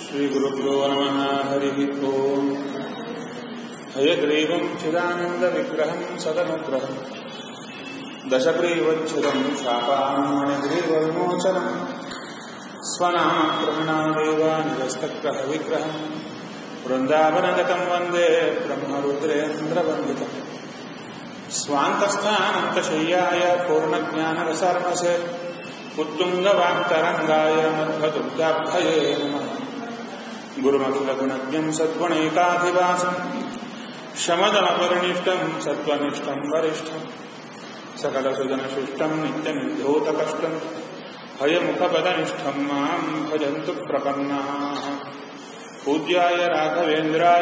श्रीगुरुभ्यो नमः हरिः ओम् हयग्रीवम् चिदानन्दविग्रहम् सदनुग्रहम् दशग्रीवच्छिदम् शापान्मणिग्रीवविमोचनम् स्वनामक्रमणादेव निरस्तग्रहविग्रहम् वृन्दावनगतम् वन्दे ब्रह्मरुद्रेन्द्रवन्दितम् स्वान्तस्थानन्तशय्याय पूर्णज्ञानरसर्मसे उत्तुङ्गवाक्तरङ्गाय मध्वदुर्गाभये नमः गुरुमखिलगुणज्ञम् सद्गुणैकाधिवासम् शमदमपरिनिष्टम् सत्त्वनिष्ठम् वरिष्ठम् सकलसुजनशिष्टम् नित्यनिर्धोतकष्टम् हयमुखपदनिष्ठम् माम् भजन्तु प्रपन्नाः पूज्याय राघवेन्द्राय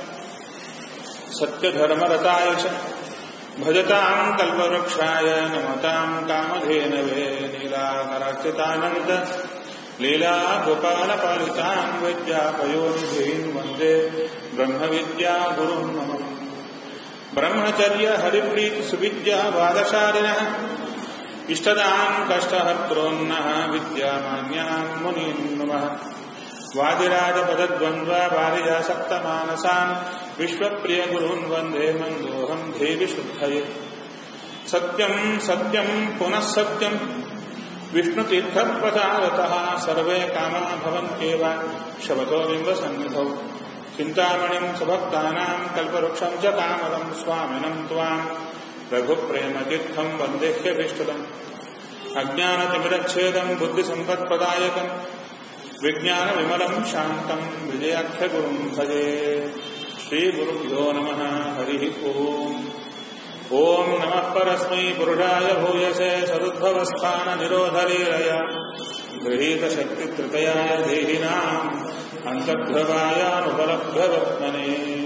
सत्यधर्मरताय च भजताम् कल्पवृक्षाय नमताम् कामधेनवे नीलाकराचितानन्द लीलागोपालपालिताम् विद्यापयोनिधीन् वन्दे ब्रह्मविद्या गुरुम् नम ब्रह्मचर्य हरिप्रीतिसुविद्या वादशालिनः इष्टदान् कष्टहर्त्रोन्नः विद्यामान्यान् मुनीन् नमः वादिराजपदद्वन्द्व वारिजासक्तमानसान् विश्वप्रियगुरून् वन्दे मन्दोऽहम् देवि शुद्धये सत्यम् सत्यम् पुनः सत्यम् विष्णुतीर्थप्रसादतः सर्वे कामा भवन्त्येव शवतो बिम्बसन्निधौ चिन्तामणिम् सुभक्तानाम् कल्पवृक्षम् च कामदम् स्वामिनम् त्वाम् रघुप्रेमतीर्थम् वन्देह्यभीष्टदम् अज्ञानतिमिरच्छेदम् बुद्धिसम्पत्प्रदायकम् विज्ञानविमलम् शान्तम् विजयाख्यगुरुम् भजे श्रीगुरुभ्यो नमः हरिः ओम् ॐ नमः परस्मै पुरुषाय भूयसे सदुद्भवस्थाननिरोधलीलया गृहीतशक्तित्रतयाय देहिनाम् अन्तर्भवायानुपलभ्यवर्त्मने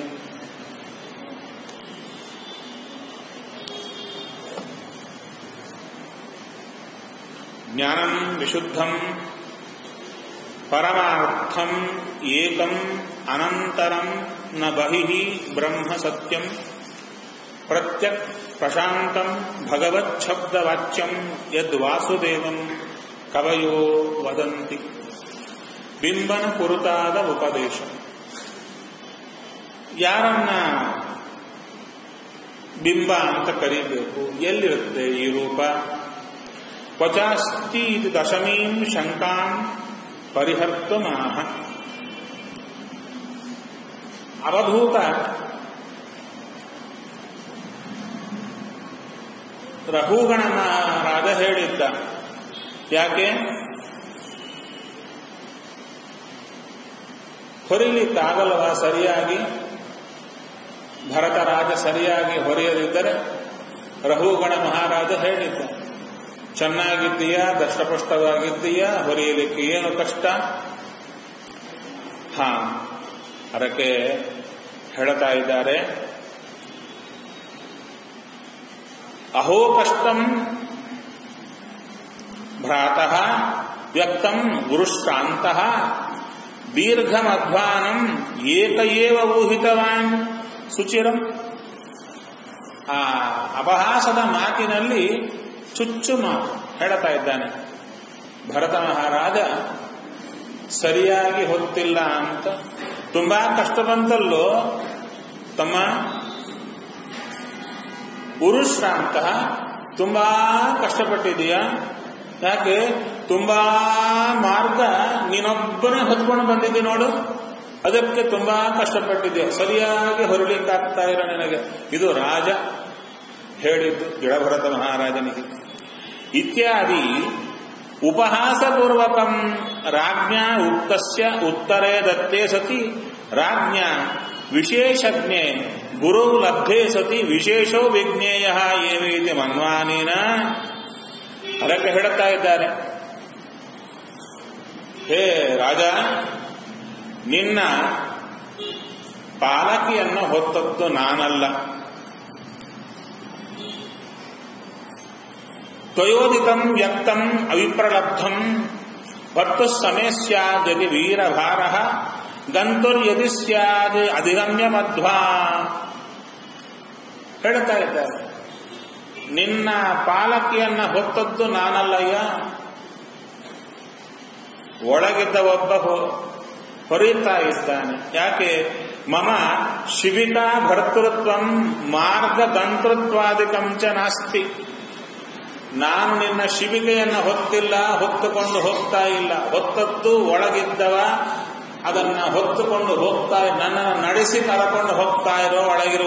ज्ञानम् विशुद्धम् परमार्थम् एकम् अनन्तरम् न बहिः ब्रह्म सत्यम् प्रत्यक् प्रशान्तम् भगवच्छब्दवाच्यम् यद्वासुदेवम् कवयो वदन्ति ಬಿಂಬನ ಕುರಿತಾದ ಉಪದೇಶ ಯಾರನ್ನ ಬಿಂಬ ಅಂತ ಕರೀಬೇಕು ಎಲ್ಲಿರುತ್ತೆ ಈ ರೂಪ ಕ್ವಚಾಸ್ತಿ ಇದು ದಶಮೀಂ ಶಂಕಾಂ ಪರಿಹರ್ತಮಾಹ ಅವಧೂತ ರಘುಗಣನ ರಾಜ ಹೇಳಿದ್ದ ಯಾಕೆ ಹೊರಿಲಿಕ್ಕಾಗಲ್ವ ಸರಿಯಾಗಿ ಭರತ ರಾಜ ಸರಿಯಾಗಿ ಹೊರೆಯದಿದ್ದರೆ ರಘುಗಣ ಮಹಾರಾಜ ಹೇಳಿದ್ದ ಚೆನ್ನಾಗಿದ್ದೀಯಾ ದಷ್ಟಪುಷ್ಟವಾಗಿದ್ದೀಯಾ ಹೊರೆಯಲಿಕ್ಕೆ ಏನು ಕಷ್ಟ ಹಾ ಅದಕ್ಕೆ ಹೇಳ್ತಾ ಇದ್ದಾರೆ ಅಹೋ ಕಷ್ಟಂ ಭ್ರಾತಃ ವ್ಯಕ್ತಂ ಗುರುಶ್ರಾಂತಃ ದೀರ್ಘಮಧ್ವಾನಂ ಏಕ ಏವ ಊಹಿತವಾನ್ ಸುಚಿರಂ ಆ ಅಪಹಾಸದ ಮಾತಿನಲ್ಲಿ ಚುಚ್ಚು ಮಾತು ಹೇಳ್ತಾ ಇದ್ದಾನೆ ಭರತ ಮಹಾರಾಜ ಸರಿಯಾಗಿ ಹೊತ್ತಿಲ್ಲ ಅಂತ ತುಂಬಾ ಕಷ್ಟ ಬಂತಲ್ಲೋ ತಮ್ಮ ಉರುಶ್ರಾಂತ ತುಂಬಾ ಕಷ್ಟಪಟ್ಟಿದೀಯ ಯಾಕೆ ತುಂಬಾ ಮಾರ್ಗ ನೀನೊಬ್ಬನೇ ಹೊತ್ಕೊಂಡು ಬಂದಿದ್ದಿ ನೋಡು ಅದಕ್ಕೆ ತುಂಬಾ ಕಷ್ಟಪಟ್ಟಿದ್ದೆ ಸರಿಯಾಗಿ ಹೊರಲಿಕ್ಕಾಗ್ತಾ ಇರೋ ನಿನಗೆ ಇದು ರಾಜ ಹೇಳಿದ್ದು ಗಿಡಭರತ ಮಹಾರಾಜನಿಗೆ ಇತ್ಯಾದಿ ಉಪಹಾಸಪೂರ್ವಕಂ ರಾಜ್ಞಾ ಉಕ್ತಸ್ಯ ಉತ್ತರೇ ದತ್ತೇ ಸತಿ ರಾಜ್ಞಾ ವಿಶೇಷಜ್ಞೆ ಗುರು ಲಬ್ಧೇ ಸತಿ ವಿಶೇಷೋ ವಿಜ್ಞೇಯ ಏವೀತಿ ಮನ್ವಾನೇನ ಅದಕ್ಕೆ ಹೇಳುತ್ತಾ ಇದ್ದಾರೆ ಹೇ ರಾಜ ನಿನ್ನ ಪಾಲಕಿಯನ್ನು ಹೊತ್ತದ್ದು ನಾನಲ್ಲ ತ್ವಯೋದಿತಂ ವ್ಯಕ್ತಂ ಅವಿಪ್ರಲಬ್ಧಂ ವತ್ತು ಸಮಯ ಸ್ಯಾದಿ ವೀರಭಾರ ಗಂತುರ್ಯದಿ ಸ್ಯಾದ್ ಅಧಿರಮ್ಯ ಮಧ್ವಾ ಹೇಳ್ತಾ ಇದ್ದಾರೆ ನಿನ್ನ ಪಾಲಕಿಯನ್ನ ಹೊತ್ತದ್ದು ನಾನಲ್ಲಯ್ಯ ಒಳಗಿದ್ದ ಒಬ್ಬ ಹೊ- ಹೊರೀತಾ ಇದ್ದಾನೆ ಯಾಕೆ ಮಮ ಶಿಬಿಕಾ ಭರ್ತೃತ್ವಂ ಮಾರ್ಗಗಂತೃತ್ವಾದಿಕಂ ಚ ನಾಸ್ತಿ ನಾನು ನಿನ್ನ ಶಿಬಿಕೆಯನ್ನು ಹೊತ್ತಿಲ್ಲ ಹೊತ್ತುಕೊಂಡು ಹೋಗ್ತಾ ಇಲ್ಲ ಹೊತ್ತದ್ದು ಒಳಗಿದ್ದವ ಅದನ್ನ ಹೊತ್ತುಕೊಂಡು ಹೋಗ್ತಾ ನನ್ನನ್ನು ನಡೆಸಿ ಕರಕೊಂಡು ಹೋಗ್ತಾ ಇರೋ ಒಳಗಿರುವ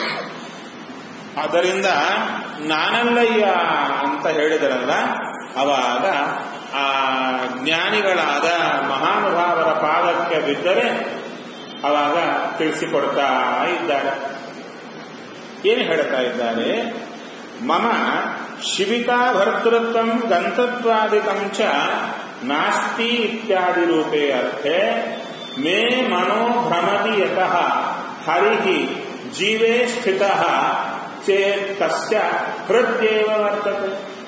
ಅದರಿಂದ ನಾನಲ್ಲಯ್ಯ ಅಂತ ಹೇಳಿದರಲ್ಲ ಅವಾಗ ಆ ಜ್ಞಾನಿಗಳಾದ ಮಹಾನುಭಾವರ ಪಾದಕ್ಕೆ ಬಿದ್ದರೆ ಅವಾಗ ತಿಳಿಸಿಕೊಡ್ತಾ ಇದ್ದಾರೆ ಏನು ಹೇಳ್ತಾ ಇದ್ದಾರೆ ಮಮ ಶಿಬಿಕಾ ಭರ್ತೃತ್ವಂ ಗಂತತ್ವಾದಿಕಂ ಚ ನಾಸ್ತಿ ಇತ್ಯಾದಿ ರೂಪೇ ಅರ್ಥೆ ಮೇ ಮನೋ ಭ್ರಮತಿ ಯತಃ ಹರಿಹಿ ಜೀವೇ ಸ್ಥಿತಃ ಚೇತ್ ತಸ್ಯ ಹೃದ್ಯೇವ ವರ್ತತೆ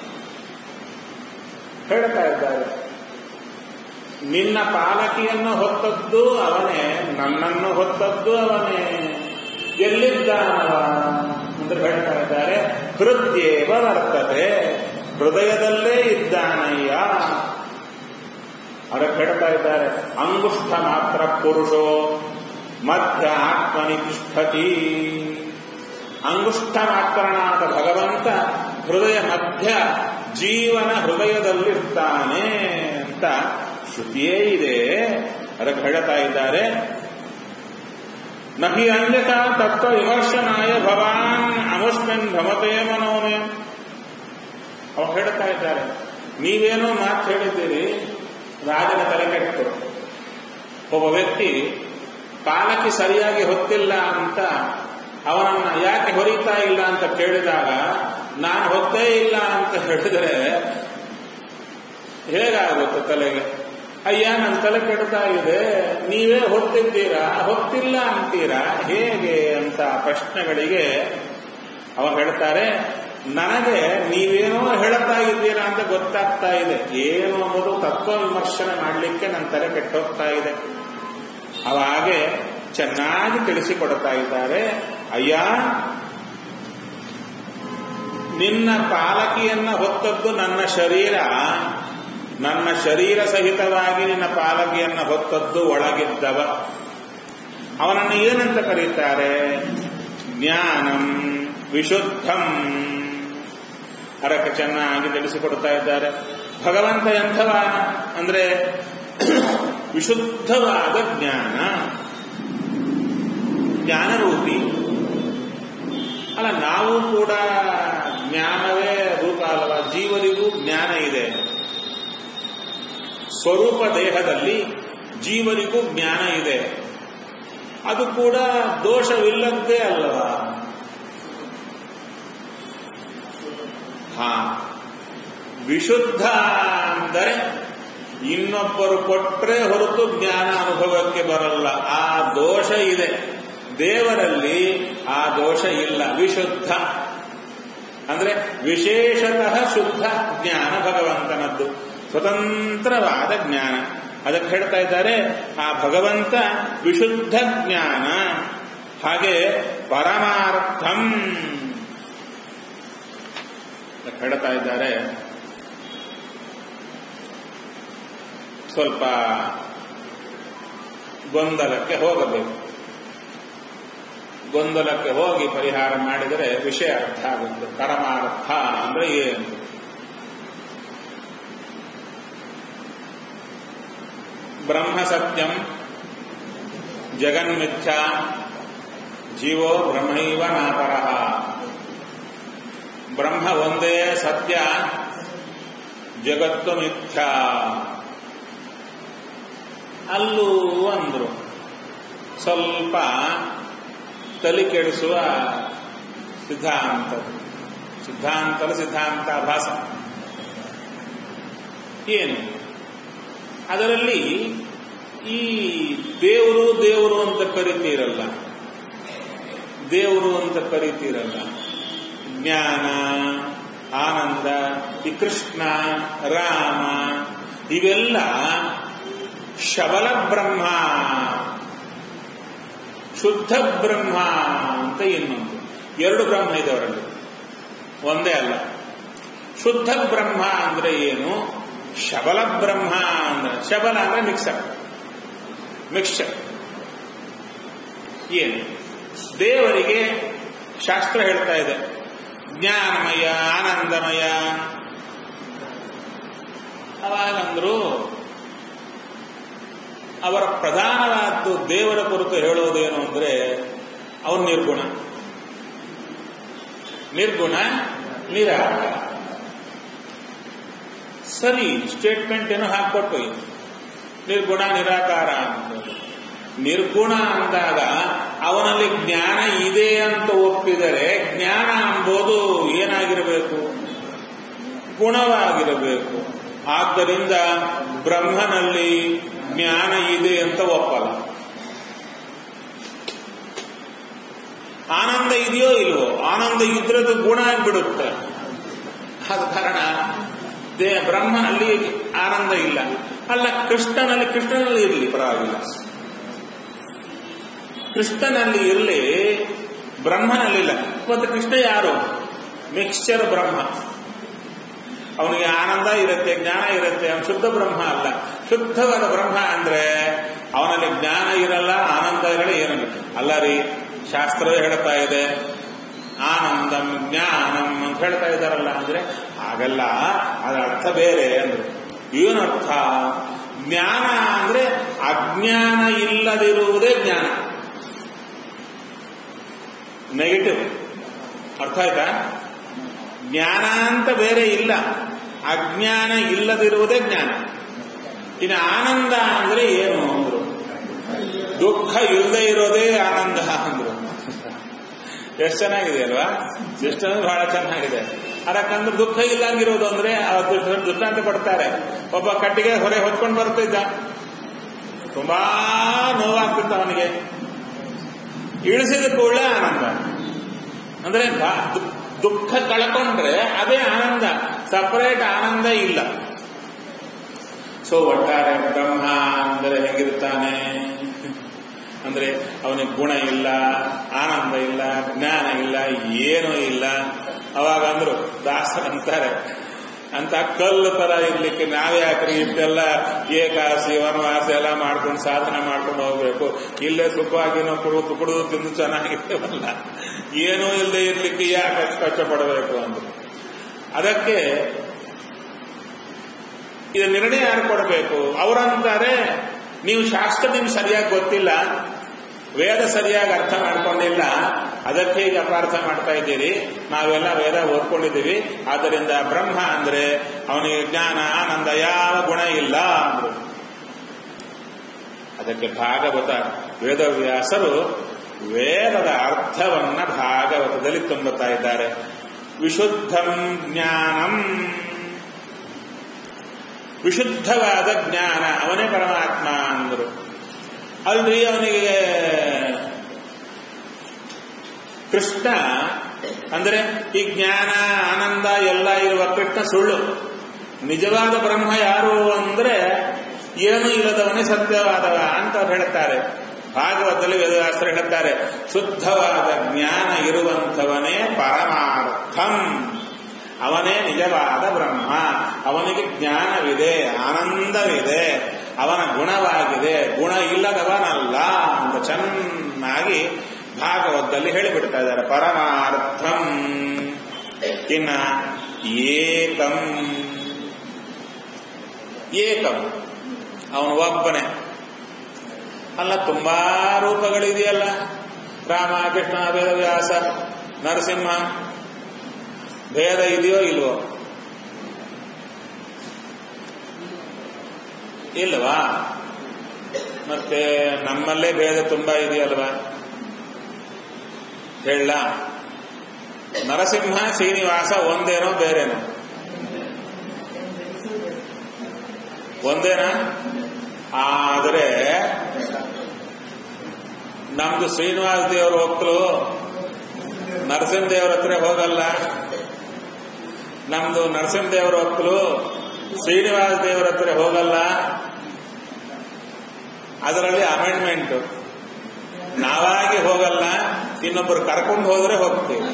ಹೇಳ್ತಾ ಇದ್ದಾರೆ ನಿನ್ನ ಪಾಲಕಿಯನ್ನು ಹೊತ್ತದ್ದು ಅವನೇ ನನ್ನನ್ನು ಹೊತ್ತದ್ದು ಅವನೇ ಎಲ್ಲಿದ್ದಾನವ ಅಂತ ಹೇಳ್ತಾ ಇದ್ದಾರೆ ಹೃದಯೇವ ವರ್ತತೆ ಹೃದಯದಲ್ಲೇ ಇದ್ದಾನಯ್ಯ ಅದಕ್ಕೆ ಹೇಳ್ತಾ ಇದ್ದಾರೆ ಅಂಗುಷ್ಠ ಮಾತ್ರ ಪುರುಷೋ ಮಧ್ಯ ಆತ್ಮನಿ ತಿಷ್ಠತಿ ಅಂಗುಷ್ಠ ಮಾತ್ರನಾದ ಭಗವಂತ ಹೃದಯ ಮಧ್ಯ ಜೀವನ ಹೃದಯದಲ್ಲಿರ್ತಾನೆ ಅಂತ ಶ್ರುತಿಯೇ ಇದೆ ಅದಕ್ಕೆ ಹೇಳ್ತಾ ಇದ್ದಾರೆ ನಹಿ ಅನ್ಯತ ತತ್ವ ವಿಮರ್ಶನಾಯ ಭವಾನ್ ಅಮುಸ್ಮಿನ್ ಭ್ರಮತೆ ಮನೋಮೆ ಅವ ಹೇಳ್ತಾ ಇದ್ದಾರೆ ನೀವೇನೋ ಮಾತು ಹೇಳಿದ್ದೀರಿ ರಾಜನ ತಲೆಕೆಟ್ಟು ಒಬ್ಬ ವ್ಯಕ್ತಿ ಕಾಲಕ್ಕೆ ಸರಿಯಾಗಿ ಹೊತ್ತಿಲ್ಲ ಅಂತ ಅವನನ್ನ ಯಾಕೆ ಹೊರಿತಾ ಇಲ್ಲ ಅಂತ ಕೇಳಿದಾಗ ನಾನು ಹೊತ್ತೇ ಇಲ್ಲ ಅಂತ ಹೇಳಿದರೆ ಹೇಗಾಗುತ್ತೆ ತಲೆಗೆ ಅಯ್ಯ ನನ್ನ ತಲೆ ಕೆಡ್ತಾ ಇದೆ ನೀವೇ ಹೊತ್ತಿದ್ದೀರಾ ಹೊತ್ತಿಲ್ಲ ಅಂತೀರಾ ಹೇಗೆ ಅಂತ ಪ್ರಶ್ನೆಗಳಿಗೆ ಅವ ಹೇಳ್ತಾರೆ ನನಗೆ ನೀವೇನೋ ಹೇಳ್ತಾ ಇದ್ದೀರಾ ಅಂತ ಗೊತ್ತಾಗ್ತಾ ಇದೆ ಏನು ಅನ್ನೋದು ತತ್ವ ವಿಮರ್ಶನೆ ಮಾಡಲಿಕ್ಕೆ ನನ್ನ ತಲೆ ಕೆಟ್ಟೋಗ್ತಾ ಇದೆ ಅವಾಗೆ ಚೆನ್ನಾಗಿ ತಿಳಿಸಿಕೊಡ್ತಾ ಇದ್ದಾರೆ ಅಯ್ಯ ನಿನ್ನ ಪಾಲಕಿಯನ್ನ ಹೊತ್ತದ್ದು ನನ್ನ ಶರೀರ ನನ್ನ ಶರೀರ ಸಹಿತವಾಗಿ ನಿನ್ನ ಪಾಲಕಿಯನ್ನ ಹೊತ್ತದ್ದು ಒಳಗಿದ್ದವ ಅವನನ್ನು ಏನಂತ ಕರೀತಾರೆ ಜ್ಞಾನಂ ವಿಶುದ್ಧಂ ಅದಕ್ಕೆ ಚೆನ್ನಾಗಿ ತಿಳಿಸಿಕೊಡ್ತಾ ಇದ್ದಾರೆ ಭಗವಂತ ಎಂಥವ ಅಂದ್ರೆ ವಿಶುದ್ಧವಾದ ಜ್ಞಾನ ಜ್ಞಾನರೂಪಿ ಅಲ್ಲ ನಾವು ಕೂಡ ಜ್ಞಾನವೇ ರೂಪ ಅಲ್ವ ಜೀವರಿಗೂ ಜ್ಞಾನ ಇದೆ ಸ್ವರೂಪ ದೇಹದಲ್ಲಿ ಜೀವರಿಗೂ ಜ್ಞಾನ ಇದೆ ಅದು ಕೂಡ ದೋಷವಿಲ್ಲದ್ದೇ ಅಲ್ಲವಾ ಹಾ ವಿಶುದ್ಧ ಅಂದರೆ ಇನ್ನೊಬ್ಬರು ಕೊಟ್ರೆ ಹೊರತು ಜ್ಞಾನ ಅನುಭವಕ್ಕೆ ಬರಲ್ಲ ಆ ದೋಷ ಇದೆ ದೇವರಲ್ಲಿ ಆ ದೋಷ ಇಲ್ಲ ವಿಶುದ್ಧ ಅಂದ್ರೆ ವಿಶೇಷತಃ ಶುದ್ಧ ಜ್ಞಾನ ಭಗವಂತನದ್ದು ಸ್ವತಂತ್ರವಾದ ಜ್ಞಾನ ಅದಕ್ಕೆ ಹೇಳ್ತಾ ಇದ್ದಾರೆ ಆ ಭಗವಂತ ವಿಶುದ್ಧ ಜ್ಞಾನ ಹಾಗೆ ಪರಮಾರ್ಥಂ ಹೇಳ್ತಾ ಇದ್ದಾರೆ ಸ್ವಲ್ಪ ಗೊಂದಲಕ್ಕೆ ಹೋಗಬೇಕು ಗೊಂದಲಕ್ಕೆ ಹೋಗಿ ಪರಿಹಾರ ಮಾಡಿದರೆ ವಿಷಯ ಅರ್ಥ ಆಗುತ್ತೆ ಪರಮಾರ್ಥ ಅಂದ್ರೆ ಏನು ಬ್ರಹ್ಮ ಸತ್ಯಂ ಜಗನ್ಮಿಥ್ಯಾ ಜೀವೋ ಬ್ರಹ್ಮೈವ ನಾಪರಃ ಬ್ರಹ್ಮ ಒಂದೇ ಸತ್ಯ ಜಗತ್ತು ಮಿಥ್ಯ ಅಲ್ಲೂ ಅಂದ್ರು ಸ್ವಲ್ಪ ತಲೆ ಕೆಡಿಸುವ ಸಿದ್ಧಾಂತ ಸಿದ್ಧಾಂತದ ಸಿದ್ಧಾಂತಾಭಾಸ ಏನು ಅದರಲ್ಲಿ ಈ ದೇವರು ದೇವರು ಅಂತ ಕರಿತೀರಲ್ಲ ದೇವರು ಅಂತ ಕರಿತೀರಲ್ಲ ಜ್ಞಾನ ಆನಂದ ಈ ಕೃಷ್ಣ ರಾಮ ಇವೆಲ್ಲ ಶಬಲ ಬ್ರಹ್ಮ ಶುದ್ಧ ಬ್ರಹ್ಮ ಅಂತ ಇನ್ನೊಂದು ಎರಡು ಬ್ರಹ್ಮ ಇದೆ ಅವರಲ್ಲಿ ಒಂದೇ ಅಲ್ಲ ಶುದ್ಧ ಬ್ರಹ್ಮ ಅಂದ್ರೆ ಏನು ಶಬಲ ಬ್ರಹ್ಮ ಅಂದ್ರೆ ಶಬಲ ಅಂದ್ರೆ ಮಿಕ್ಸರ್ ಮಿಕ್ಸ್ಚರ್ ಏನು ದೇವರಿಗೆ ಶಾಸ್ತ್ರ ಹೇಳ್ತಾ ಇದೆ ಜ್ಞಾನಮಯ ಆನಂದಮಯ ಅವಾಗಂದ್ರು ಅವರ ಪ್ರಧಾನವಾದ್ದು ದೇವರ ಕುರಿತು ಹೇಳೋದೇನು ಅಂದ್ರೆ ಅವನು ನಿರ್ಗುಣ ನಿರ್ಗುಣ ನಿರಾಕಾರ ಸರಿ ಸ್ಟೇಟ್ಮೆಂಟ್ ಏನೋ ಹಾಕೊಟ್ಟು ನಿರ್ಗುಣ ನಿರಾಕಾರ ಅಂತ ನಿರ್ಗುಣ ಅಂದಾಗ ಅವನಲ್ಲಿ ಜ್ಞಾನ ಇದೆ ಅಂತ ಒಪ್ಪಿದರೆ ಜ್ಞಾನ ಎಂಬುದು ಏನಾಗಿರಬೇಕು ಗುಣವಾಗಿರಬೇಕು ಆದ್ದರಿಂದ ಬ್ರಹ್ಮನಲ್ಲಿ ಜ್ಞಾನ ಇದೆ ಅಂತ ಒಪ್ಪಲ್ಲ ಆನಂದ ಇದೆಯೋ ಇಲ್ವೋ ಆನಂದ ಇದ್ರದ್ದು ಗುಣ ಆಗಿಬಿಡುತ್ತೆ ಆದ ಕಾರಣ ದೇ ಬ್ರಹ್ಮನಲ್ಲಿ ಆನಂದ ಇಲ್ಲ ಅಲ್ಲ ಕೃಷ್ಣನಲ್ಲಿ ಕೃಷ್ಣನಲ್ಲಿ ಇರಲಿ ಪರವಾಗಿಲ್ಲ ಕೃಷ್ಣನಲ್ಲಿ ಇರಲಿ ಬ್ರಹ್ಮನಲ್ಲಿಲ್ಲ ಮತ್ತು ಕೃಷ್ಣ ಯಾರು ಮಿಕ್ಸ್ಚರ್ ಬ್ರಹ್ಮ ಅವನಿಗೆ ಆನಂದ ಇರುತ್ತೆ ಜ್ಞಾನ ಇರುತ್ತೆ ಅವನು ಶುದ್ಧ ಬ್ರಹ್ಮ ಅಲ್ಲ ಶುದ್ಧವಾದ ಬ್ರಹ್ಮ ಅಂದ್ರೆ ಅವನಲ್ಲಿ ಜ್ಞಾನ ಇರಲ್ಲ ಆನಂದ ಇರಲ್ಲ ಏನು ಅಲ್ಲ ರೀ ಶಾಸ್ತ್ರವೇ ಹೇಳ್ತಾ ಇದೆ ಆನಂದಂ ಜ್ಞಾನಂ ಅಂತ ಹೇಳ್ತಾ ಇದ್ದಾರಲ್ಲ ಅಂದ್ರೆ ಹಾಗಲ್ಲ ಅದರ ಅರ್ಥ ಬೇರೆ ಅಂದ್ರೆ ಏನು ಅರ್ಥ ಜ್ಞಾನ ಅಂದ್ರೆ ಅಜ್ಞಾನ ಇಲ್ಲದಿರುವುದೇ ಜ್ಞಾನ ನೆಗೆಟಿವ್ ಅರ್ಥ ಆಯ್ತಾ ಜ್ಞಾನ ಅಂತ ಬೇರೆ ಇಲ್ಲ ಅಜ್ಞಾನ ಇಲ್ಲದಿರುವುದೇ ಜ್ಞಾನ ಇನ್ನು ಆನಂದ ಅಂದ್ರೆ ಏನು ಅಂದ್ರು ದುಃಖ ಇಲ್ಲದೆ ಇರೋದೇ ಆನಂದ ಅಂದ್ರು ಎಷ್ಟು ಚೆನ್ನಾಗಿದೆ ಅಲ್ವಾ ಸಿಸ್ಟಮ್ ಬಹಳ ಚೆನ್ನಾಗಿದೆ ಅದಕ್ಕಂದ್ರೆ ದುಃಖ ಇಲ್ಲಂಗಿರೋದು ಅಂದ್ರೆ ಅವತ್ತು ದೃಷ್ಟಾಂತ ಕೊಡ್ತಾರೆ ಒಬ್ಬ ಕಟ್ಟಿಗೆ ಹೊರೆ ಹೊತ್ಕೊಂಡು ಬರ್ತಿದ್ದ ತುಂಬಾ ನೋವಾಗ್ತಿತ್ತು ಅವನಿಗೆ ಇಳಿಸಿದ ಕೂಡಲೇ ಆನಂದ ಅಂದ್ರೆ ದುಃಖ ಕಳ್ಕೊಂಡ್ರೆ ಅದೇ ಆನಂದ ಸಪರೇಟ್ ಆನಂದ ಇಲ್ಲ ಸೊ ಒಟ್ಟಾರೆ ಬ್ರಹ್ಮ ಅಂದರೆ ಹೇಗಿರ್ತಾನೆ ಅಂದ್ರೆ ಅವನಿಗೆ ಗುಣ ಇಲ್ಲ ಆನಂದ ಇಲ್ಲ ಜ್ಞಾನ ಇಲ್ಲ ಏನೂ ಇಲ್ಲ ಅವಾಗ ಅಂದ್ರು ದಾಸರಂತಾರೆ ಅಂತ ಕಲ್ಲು ತರ ಇರ್ಲಿಕ್ಕೆ ನಾವೇ ಯಾಕ್ರಿ ಇಷ್ಟೆಲ್ಲ ಏಕಾಸಿ ವನವಾಸ ಎಲ್ಲ ಮಾಡ್ಕೊಂಡು ಸಾಧನೆ ಮಾಡ್ಕೊಂಡು ಹೋಗ್ಬೇಕು ಇಲ್ಲೇ ಸುಖವಾಗಿ ನಾವು ಕುಡಿದು ಕುಡಿದು ತಿಂದು ಚೆನ್ನಾಗಿರ್ತೇವಲ್ಲ ಏನೂ ಇಲ್ಲದೆ ಇರ್ಲಿಕ್ಕೆ ಯಾಕೆ ಕಷ್ಟಪಡಬೇಕು ಅಂದ್ರು ಅದಕ್ಕೆ ಇದು ನಿರ್ಣಯ ಯಾರು ಕೊಡಬೇಕು ಅವರಂತಾರೆ ನೀವು ಶಾಸ್ತ್ರ ನಿಮ್ಗೆ ಸರಿಯಾಗಿ ಗೊತ್ತಿಲ್ಲ ವೇದ ಸರಿಯಾಗಿ ಅರ್ಥ ಮಾಡ್ಕೊಂಡಿಲ್ಲ ಅದಕ್ಕೆ ಈಗ ಅಪಾರ್ಥ ಮಾಡ್ತಾ ಇದ್ದೀರಿ ನಾವೆಲ್ಲ ವೇದ ಓದ್ಕೊಂಡಿದ್ದೀವಿ ಆದ್ದರಿಂದ ಬ್ರಹ್ಮ ಅಂದ್ರೆ ಅವನಿಗೆ ಜ್ಞಾನ ಆನಂದ ಯಾವ ಗುಣ ಇಲ್ಲ ಅಂದ್ರು ಅದಕ್ಕೆ ಭಾಗವತ ವೇದವ್ಯಾಸರು ವೇದದ ಅರ್ಥವನ್ನ ಭಾಗವತದಲ್ಲಿ ತುಂಬುತ್ತಾ ಇದ್ದಾರೆ ವಿಶುದ್ಧಂ ಜ್ಞಾನಂ ವಿಶುದ್ಧವಾದ ಜ್ಞಾನ ಅವನೇ ಪರಮಾತ್ಮ ಅಂದರು ಅಲ್ರಿ ಅವನಿಗೆ ಕೃಷ್ಣ ಅಂದ್ರೆ ಈ ಜ್ಞಾನ ಆನಂದ ಎಲ್ಲ ಇರುವ ಕೃಷ್ಣ ಸುಳ್ಳು ನಿಜವಾದ ಬ್ರಹ್ಮ ಯಾರು ಅಂದ್ರೆ ಏನೂ ಇಲ್ಲದವನೇ ಸತ್ಯವಾದವ ಅಂತ ಅವ್ರು ಹೇಳ್ತಾರೆ ಭಾಗವತದಲ್ಲಿ ವೇದವ್ಯಾಸರು ಹೇಳ್ತಾರೆ ಶುದ್ಧವಾದ ಜ್ಞಾನ ಇರುವಂಥವನೇ ಪರಮಾರ್ಥಂ ಅವನೇ ನಿಜವಾದ ಬ್ರಹ್ಮ ಅವನಿಗೆ ಜ್ಞಾನವಿದೆ ಆನಂದವಿದೆ ಅವನ ಗುಣವಾಗಿದೆ ಗುಣ ಇಲ್ಲದವನಲ್ಲ ಅಂತ ಚೆನ್ನಾಗಿ ಭಾಗವತದಲ್ಲಿ ಹೇಳಿಬಿಡ್ತಾ ಇದ್ದಾರೆ ಪರಮಾರ್ಥಂ ಇನ್ನ ಏಕಂ ಏಕಂ ಅವನು ಒಬ್ಬನೇ ಅಲ್ಲ ತುಂಬಾ ರೂಪಗಳಿದೆಯಲ್ಲ ರಾಮ ಕೃಷ್ಣ ವೇದವ್ಯಾಸ ನರಸಿಂಹ ಭೇದ ಇದೆಯೋ ಇಲ್ವೋ ಇಲ್ವಾ ಮತ್ತೆ ನಮ್ಮಲ್ಲೇ ಭೇದ ತುಂಬಾ ಇದೆಯಲ್ವಾ ಹೇಳ ನರಸಿಂಹ ಶ್ರೀನಿವಾಸ ಒಂದೇನೋ ಬೇರೆನೋ ಒಂದೇನಾ ಆದರೆ ನಮ್ದು ಶ್ರೀನಿವಾಸ ದೇವರ ಒಕ್ಕಲು ನರಸಿಂಹ ದೇವರ ಹತ್ರ ಹೋಗಲ್ಲ ನಮ್ದು ನರಸಿಂಹ ದೇವರ ಒಕ್ಕಲು ಶ್ರೀನಿವಾಸ ದೇವರ ಹತ್ರ ಹೋಗಲ್ಲ ಅದರಲ್ಲಿ ಅಮೆಂಡ್ಮೆಂಟ್ ನಾವಾಗಿ ಹೋಗಲ್ಲ ಇನ್ನೊಬ್ಬರು ಕರ್ಕೊಂಡು ಹೋದ್ರೆ ಹೋಗ್ತೀವಿ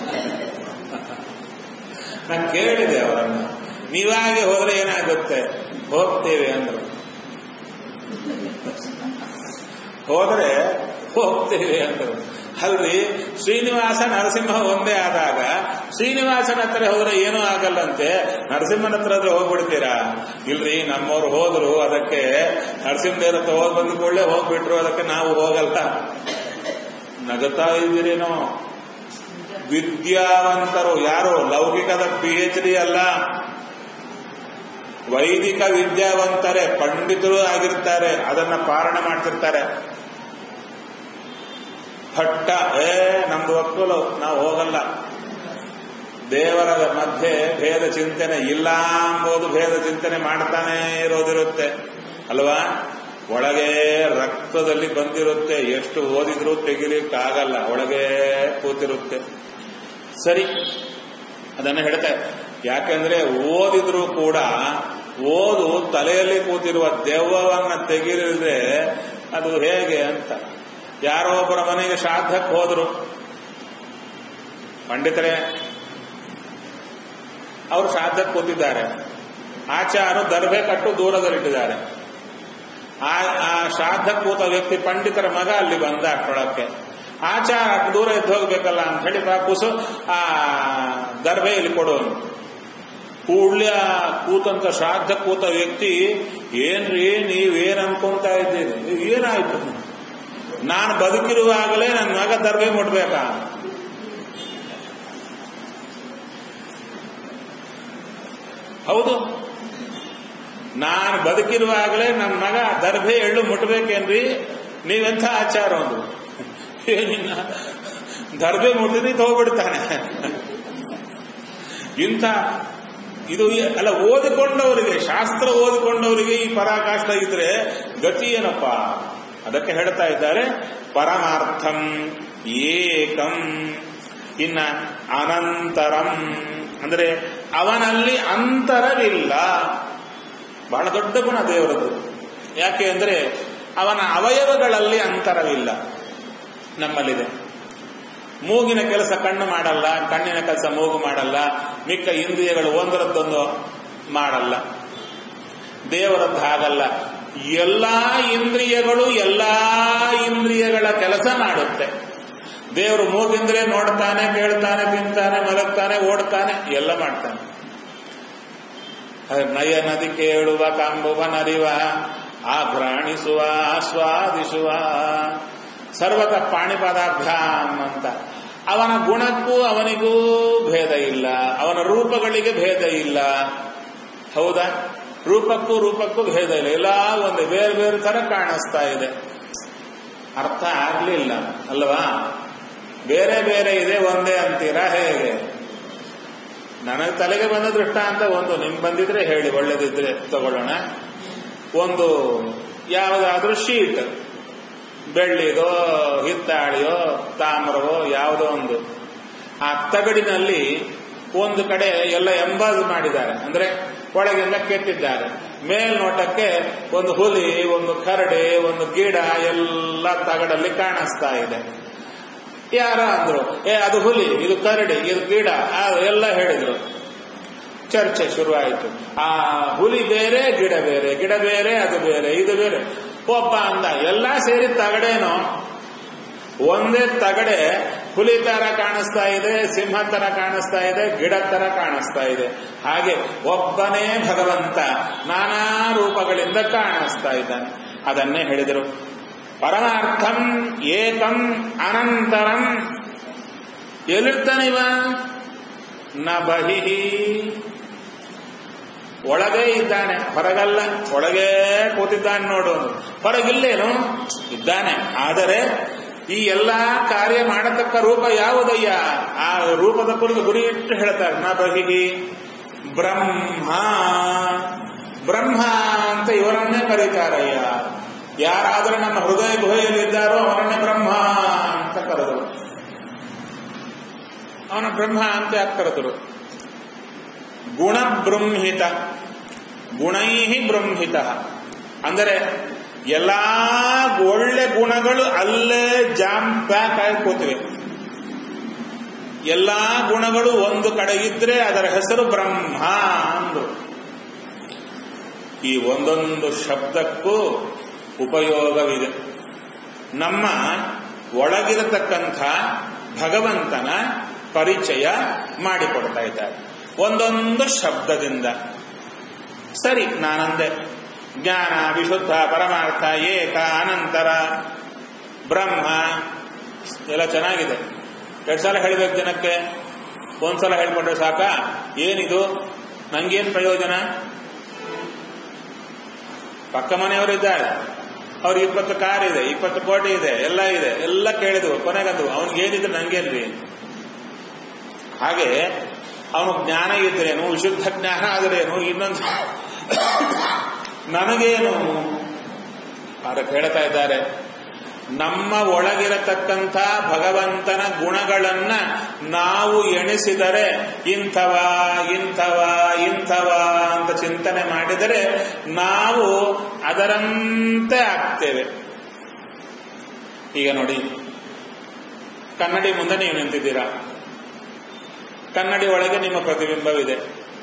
ನಾನು ಕೇಳಿದೆ ಅವರನ್ನ ನೀವಾಗಿ ಹೋದ್ರೆ ಏನಾಗುತ್ತೆ ಹೋಗ್ತೇವೆ ಅಂದ್ರು ಹೋದರೆ ಹೋಗ್ತೇವೆ ಅಂದರು ಅಲ್ರಿ ಶ್ರೀನಿವಾಸ ನರಸಿಂಹ ಒಂದೇ ಆದಾಗ ಶ್ರೀನಿವಾಸನ ಹತ್ರ ಹೋದ್ರೆ ಏನೂ ಆಗಲ್ಲಂತೆ ನರಸಿಂಹನ ಹತ್ರ ಆದ್ರೆ ಹೋಗ್ಬಿಡ್ತೀರಾ ಇಲ್ರಿ ನಮ್ಮವ್ರು ಹೋದ್ರು ಅದಕ್ಕೆ ನರಸಿಂಹದೇವ್ರ ಹತ್ರ ಹೋಗಿ ಬಂದ ಕೂಡಲೇ ಹೋಗ್ಬಿಟ್ರು ಅದಕ್ಕೆ ನಾವು ಹೋಗಲ್ಲ ನಗತಾ ಇದ್ದೀರೇನೋ ವಿದ್ಯಾವಂತರು ಯಾರು ಲೌಕಿಕದ ಪಿ ಎಚ್ ಡಿ ಅಲ್ಲ ವೈದಿಕ ವಿದ್ಯಾವಂತರೇ ಪಂಡಿತರು ಆಗಿರ್ತಾರೆ ಅದನ್ನ ಪಾಲನೆ ಮಾಡ್ತಿರ್ತಾರೆ ಹಟ್ಟ ಏ ನಮ್ದು ಒಕ್ಕಲು ನಾವು ಹೋಗಲ್ಲ ದೇವರ ಮಧ್ಯೆ ಭೇದ ಚಿಂತನೆ ಇಲ್ಲ ಎಂಬುದು ಭೇದ ಚಿಂತನೆ ಮಾಡ್ತಾನೆ ಇರೋದಿರುತ್ತೆ ಅಲ್ವಾ ಒಳಗೆ ರಕ್ತದಲ್ಲಿ ಬಂದಿರುತ್ತೆ ಎಷ್ಟು ಓದಿದ್ರೂ ತೆಗಿಲಿಕ್ಕಾಗಲ್ಲ ಒಳಗೆ ಕೂತಿರುತ್ತೆ ಸರಿ ಅದನ್ನು ಹೇಳ್ತಾರೆ ಯಾಕೆಂದ್ರೆ ಓದಿದ್ರೂ ಕೂಡ ಓದು ತಲೆಯಲ್ಲಿ ಕೂತಿರುವ ದೆವ್ವವನ್ನ ತೆಗಿರಿದ್ರೆ ಅದು ಹೇಗೆ ಅಂತ ಯಾರೋ ಒಬ್ಬರ ಮನೆಗೆ ಶ್ರಾದ್ದಕ್ಕೆ ಹೋದ್ರು ಪಂಡಿತರೇ ಅವರು ಶ್ರಾದ್ದಕ್ಕೆ ಕೂತಿದ್ದಾರೆ ಆಚಾರು ದರ್ಭೆ ಕಟ್ಟು ದೂರದಲ್ಲಿಟ್ಟಿದ್ದಾರೆ ಆ ಆ ಶ್ರಾದ್ದ ಕೂತ ವ್ಯಕ್ತಿ ಪಂಡಿತರ ಮಗ ಅಲ್ಲಿ ಬಂದ ಅಷ್ಟೊಳಕ್ಕೆ ಆಚಾರ ಅಷ್ಟು ದೂರ ಎದ್ದು ಹೋಗ್ಬೇಕಲ್ಲ ಅಂತ ಹೇಳಿ ಬಾ ಕೂಸು ಆ ದರ್ಭೆ ಇಲ್ಲಿ ಕೊಡು ಕೂಡ್ಲೆ ಆ ಕೂತಂತ ಶ್ರಾದ್ದ ಕೂತ ವ್ಯಕ್ತಿ ಏನ್ರಿ ನೀವೇನ್ ಅನ್ಕೊಂತ ಇದ್ದೀರಿ ನೀವು ಏನಾಯ್ತು ನಾನು ಬದುಕಿರುವಾಗಲೇ ನನ್ನ ಮಗ ದರ್ಬೆ ಮುಟ್ಬೇಕಾ ಹೌದು ನಾನು ಬದುಕಿರುವಾಗಲೇ ನನ್ನ ಮಗ ದರ್ಭೆ ಎಳ್ಳು ಮುಟ್ಬೇಕೇನ್ರಿ ನೀವೆಂಥ ಆಚಾರ ಒಂದು ಏನಿನ್ನ ದರ್ಬೆ ಮುಟ್ಟಿದ್ರೆ ಹೋಗ್ಬಿಡ್ತಾನೆ ಇಂಥ ಇದು ಅಲ್ಲ ಓದಿಕೊಂಡವರಿಗೆ ಶಾಸ್ತ್ರ ಓದಿಕೊಂಡವರಿಗೆ ಈ ಪರಾಕಾಷ್ಟ ಇದ್ರೆ ಗತಿ ಏನಪ್ಪ ಅದಕ್ಕೆ ಹೇಳ್ತಾ ಇದ್ದಾರೆ ಪರಮಾರ್ಥಂ ಏಕಂ ಇನ್ನ ಅನಂತರಂ ಅಂದ್ರೆ ಅವನಲ್ಲಿ ಅಂತರವಿಲ್ಲ ಬಹಳ ದೊಡ್ಡ ಗುಣ ದೇವರದ್ದು ಯಾಕೆ ಅಂದ್ರೆ ಅವನ ಅವಯವಗಳಲ್ಲಿ ಅಂತರವಿಲ್ಲ ನಮ್ಮಲ್ಲಿದೆ ಮೂಗಿನ ಕೆಲಸ ಕಣ್ಣು ಮಾಡಲ್ಲ ಕಣ್ಣಿನ ಕೆಲಸ ಮೂಗು ಮಾಡಲ್ಲ ಮಿಕ್ಕ ಇಂದ್ರಿಯಗಳು ಒಂದರದ್ದೊಂದು ಮಾಡಲ್ಲ ದೇವರದ್ದು ಹಾಗಲ್ಲ ಎಲ್ಲಾ ಇಂದ್ರಿಯಗಳು ಎಲ್ಲಾ ಇಂದ್ರಿಯಗಳ ಕೆಲಸ ಮಾಡುತ್ತೆ ದೇವರು ಮೂಗಿಂದ್ರೆ ನೋಡ್ತಾನೆ ಕೇಳ್ತಾನೆ ತಿಂತಾನೆ ಮಲಗ್ತಾನೆ ಓಡ್ತಾನೆ ಎಲ್ಲ ಮಾಡ್ತಾನೆ ನಯ ನದಿ ಕೇಳುವ ಕಾಂಬುವ ನರಿವ ಆಘ್ರಾಣಿಸುವ ಆಸ್ವಾದಿಸುವ ಸರ್ವತ ಪಾಣಿಪದಾಭ್ಯಾಮ್ ಅಂತ ಅವನ ಗುಣಕ್ಕೂ ಅವನಿಗೂ ಭೇದ ಇಲ್ಲ ಅವನ ರೂಪಗಳಿಗೆ ಭೇದ ಇಲ್ಲ ಹೌದಾ ರೂಪಕ್ಕೂ ರೂಪಕ್ಕೂ ಭೇದ ಇಲ್ಲ ಎಲ್ಲ ಒಂದು ಬೇರೆ ಬೇರೆ ತರ ಕಾಣಿಸ್ತಾ ಇದೆ ಅರ್ಥ ಆಗ್ಲಿಲ್ಲ ಅಲ್ವಾ ಬೇರೆ ಬೇರೆ ಇದೆ ಒಂದೇ ಅಂತೀರಾ ಹೇಗೆ ನನಗೆ ತಲೆಗೆ ಬಂದ ದೃಷ್ಟಾಂತ ಒಂದು ನಿಮ್ ಬಂದಿದ್ರೆ ಹೇಳಿ ಒಳ್ಳೇದಿದ್ರೆ ತಗೊಳ್ಳೋಣ ಒಂದು ಯಾವುದಾದ್ರೂ ಶೀಟ್ ಬೆಳ್ಳಿದೋ ಹಿತ್ತಾಳಿಯೋ ತಾಮ್ರವೋ ಯಾವುದೋ ಒಂದು ಆ ತಗಡಿನಲ್ಲಿ ಒಂದು ಕಡೆ ಎಲ್ಲ ಎಂಬಾಜ್ ಮಾಡಿದ್ದಾರೆ ಅಂದ್ರೆ ಒಳಗೆಲ್ಲ ಕೆತ್ತಿದ್ದಾರೆ ಮೇಲ್ನೋಟಕ್ಕೆ ಒಂದು ಹುಲಿ ಒಂದು ಕರಡಿ ಒಂದು ಗಿಡ ಎಲ್ಲ ತಗಡಲ್ಲಿ ಕಾಣಿಸ್ತಾ ಇದೆ ಯಾರ ಅಂದ್ರು ಏ ಅದು ಹುಲಿ ಇದು ಕರಡಿ ಇದು ಗಿಡ ಎಲ್ಲ ಹೇಳಿದ್ರು ಚರ್ಚೆ ಶುರುವಾಯಿತು ಆ ಹುಲಿ ಬೇರೆ ಗಿಡ ಬೇರೆ ಗಿಡ ಬೇರೆ ಅದು ಬೇರೆ ಇದು ಬೇರೆ ಒಬ್ಬ ಅಂದ ಎಲ್ಲ ಸೇರಿ ತಗಡೇನೋ ಒಂದೇ ತಗಡೆ ಹುಲಿ ತರ ಕಾಣಿಸ್ತಾ ಇದೆ ಸಿಂಹ ತರ ಕಾಣಿಸ್ತಾ ಇದೆ ಗಿಡ ತರ ಕಾಣಿಸ್ತಾ ಇದೆ ಹಾಗೆ ಒಬ್ಬನೇ ಭಗವಂತ ನಾನಾ ರೂಪಗಳಿಂದ ಕಾಣಿಸ್ತಾ ಇದ್ದಾನೆ ಅದನ್ನೇ ಹೇಳಿದರು ಪರಮಾರ್ಥಂ ಏಕಂ ಅನಂತರಂ ಎಲ್ಲಿರ್ತಾನಿವ ನ ಬಹಿ ಒಳಗೆ ಇದ್ದಾನೆ ಹೊರಗಲ್ಲ ಒಳಗೆ ಕೂತಿದ್ದಾನೆ ನೋಡು ಹೊರಗಿಲ್ಲೇನು ಇದ್ದಾನೆ ಆದರೆ ಈ ಎಲ್ಲಾ ಕಾರ್ಯ ಮಾಡತಕ್ಕ ರೂಪ ಯಾವುದಯ್ಯ ಆ ರೂಪದ ಕುರಿತು ಗುರಿ ಇಟ್ಟು ಹೇಳ್ತಾರೆ ನ ಬಹಿ ಬ್ರಹ್ಮ ಬ್ರಹ್ಮ ಅಂತ ಇವರನ್ನೇ ಕರೀತಾರಯ್ಯ ಯಾರಾದರೂ ನಮ್ಮ ಹೃದಯ ಗುಹೆಯಲ್ಲಿದ್ದಾರೋ ಅವನನ್ನೇ ಬ್ರಹ್ಮ ಅಂತ ಕರೆದರು ಅವನ ಬ್ರಹ್ಮ ಅಂತ ಯಾಕೆ ಕರೆದರು ಗುಣಬೃಂಹಿತ ಗುಣೈ ಬೃಂಹಿತ ಅಂದರೆ ಎಲ್ಲಾ ಒಳ್ಳೆ ಗುಣಗಳು ಅಲ್ಲೇ ಜಾಮ್ ಪ್ಯಾಕ್ ಆಗಿ ಕೂತಿವೆ ಎಲ್ಲಾ ಗುಣಗಳು ಒಂದು ಕಡೆ ಇದ್ರೆ ಅದರ ಹೆಸರು ಬ್ರಹ್ಮ ಅಂದ್ರು ಈ ಒಂದೊಂದು ಶಬ್ದಕ್ಕೂ ಉಪಯೋಗವಿದೆ ನಮ್ಮ ಒಳಗಿರತಕ್ಕಂಥ ಭಗವಂತನ ಪರಿಚಯ ಮಾಡಿಕೊಡ್ತಾ ಇದ್ದಾರೆ ಒಂದೊಂದು ಶಬ್ದದಿಂದ ಸರಿ ನಾನಂದೆ ಜ್ಞಾನ ವಿಶುದ್ಧ ಪರಮಾರ್ಥ ಏಕ ಅನಂತರ ಬ್ರಹ್ಮ ಎಲ್ಲ ಚೆನ್ನಾಗಿದೆ ಎರಡು ಸಲ ಹೇಳಿಬೇಕು ಜನಕ್ಕೆ ಒಂದ್ಸಲ ಹೇಳ್ಕೊಂಡ್ರೆ ಸಾಕ ಏನಿದು ನಂಗೇನ್ ಪ್ರಯೋಜನ ಪಕ್ಕ ಮನೆಯವರು ಇದ್ದಾರೆ ಅವ್ರಿಗೆ ಇಪ್ಪತ್ತು ಕಾರ್ ಇದೆ ಇಪ್ಪತ್ತು ಕೋಟಿ ಇದೆ ಎಲ್ಲ ಇದೆ ಎಲ್ಲ ಕೇಳಿದ್ವು ಕೊನೆಗಂದು ಅವನಿಗೇನಿದ್ರೆ ನಂಗೇನ್ರಿ ಹಾಗೆ ಅವನು ಜ್ಞಾನ ಇದ್ರೇನು ವಿಶುದ್ಧ ಜ್ಞಾನ ಆದರೇನು ಇನ್ನೊಂದು ನನಗೇನು ಅದಕ್ಕೆ ಹೇಳ್ತಾ ಇದ್ದಾರೆ ನಮ್ಮ ಒಳಗಿರತಕ್ಕಂಥ ಭಗವಂತನ ಗುಣಗಳನ್ನ ನಾವು ಎಣಿಸಿದರೆ ಇಂಥವ ಇಂಥವ ಇಂಥವ ಅಂತ ಚಿಂತನೆ ಮಾಡಿದರೆ ನಾವು ಅದರಂತೆ ಆಗ್ತೇವೆ ಈಗ ನೋಡಿ ಕನ್ನಡಿ ಮುಂದೆ ನೀವು ನಿಂತಿದ್ದೀರಾ ಕನ್ನಡಿ ಒಳಗೆ ನಿಮ್ಮ ಪ್ರತಿಬಿಂಬವಿದೆ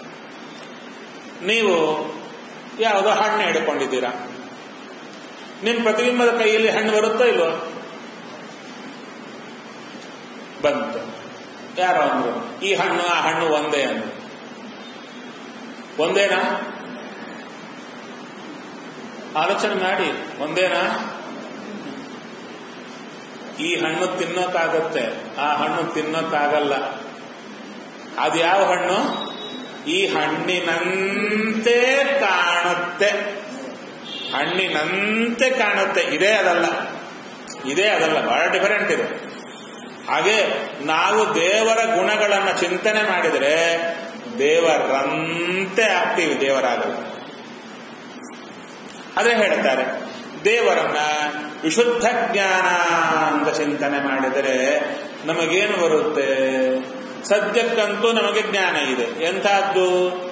ನೀವು ಯಾವುದೋ ಹಣ್ಣು ಹಿಡ್ಕೊಂಡಿದ್ದೀರಾ ನಿಮ್ಮ ಪ್ರತಿಬಿಂಬದ ಕೈಯಲ್ಲಿ ಹಣ್ಣು ಬರುತ್ತೋ ಇಲ್ವೋ ಬಂತು ಯಾರೋ ಅಂದ್ರು ಈ ಹಣ್ಣು ಆ ಹಣ್ಣು ಒಂದೇ ಅಂದ್ರು ಒಂದೇನಾ ಆಲೋಚನೆ ಮಾಡಿ ಒಂದೇನಾ ಈ ಹಣ್ಣು ತಿನ್ನೋಕ್ಕಾಗತ್ತೆ ಆ ಹಣ್ಣು ತಿನ್ನೋಕ್ಕಾಗಲ್ಲ ಅದು ಯಾವ ಹಣ್ಣು ಈ ಹಣ್ಣಿನಂತೆ ಕಾಣುತ್ತೆ ಹಣ್ಣಿನಂತೆ ಕಾಣುತ್ತೆ ಇದೇ ಅದಲ್ಲ ಇದೇ ಅದಲ್ಲ ಬಹಳ ಡಿಫರೆಂಟ್ ಇದೆ ಹಾಗೆ ನಾವು ದೇವರ ಗುಣಗಳನ್ನು ಚಿಂತನೆ ಮಾಡಿದರೆ ದೇವರಂತೆ ಆಗ್ತೀವಿ ದೇವರಾಗಲ್ಲ ಅದೇ ಹೇಳ್ತಾರೆ ದೇವರನ್ನ ವಿಶುದ್ಧ ಜ್ಞಾನ ಅಂತ ಚಿಂತನೆ ಮಾಡಿದರೆ ನಮಗೇನು ಬರುತ್ತೆ ಸದ್ಯಕ್ಕಂತೂ ನಮಗೆ ಜ್ಞಾನ ಇದೆ ಎಂಥದ್ದು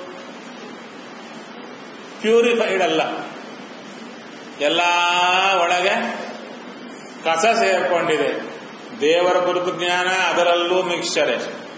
ಪ್ಯೂರಿಫೈಡ್ ಅಲ್ಲ ಎಲ್ಲ ಒಳಗೆ ಕಸ ಸೇರ್ಕೊಂಡಿದೆ ದೇವರ ಕುರಿತು ಜ್ಞಾನ ಅದರಲ್ಲೂ ಮಿಕ್ಸ್ಚರೆ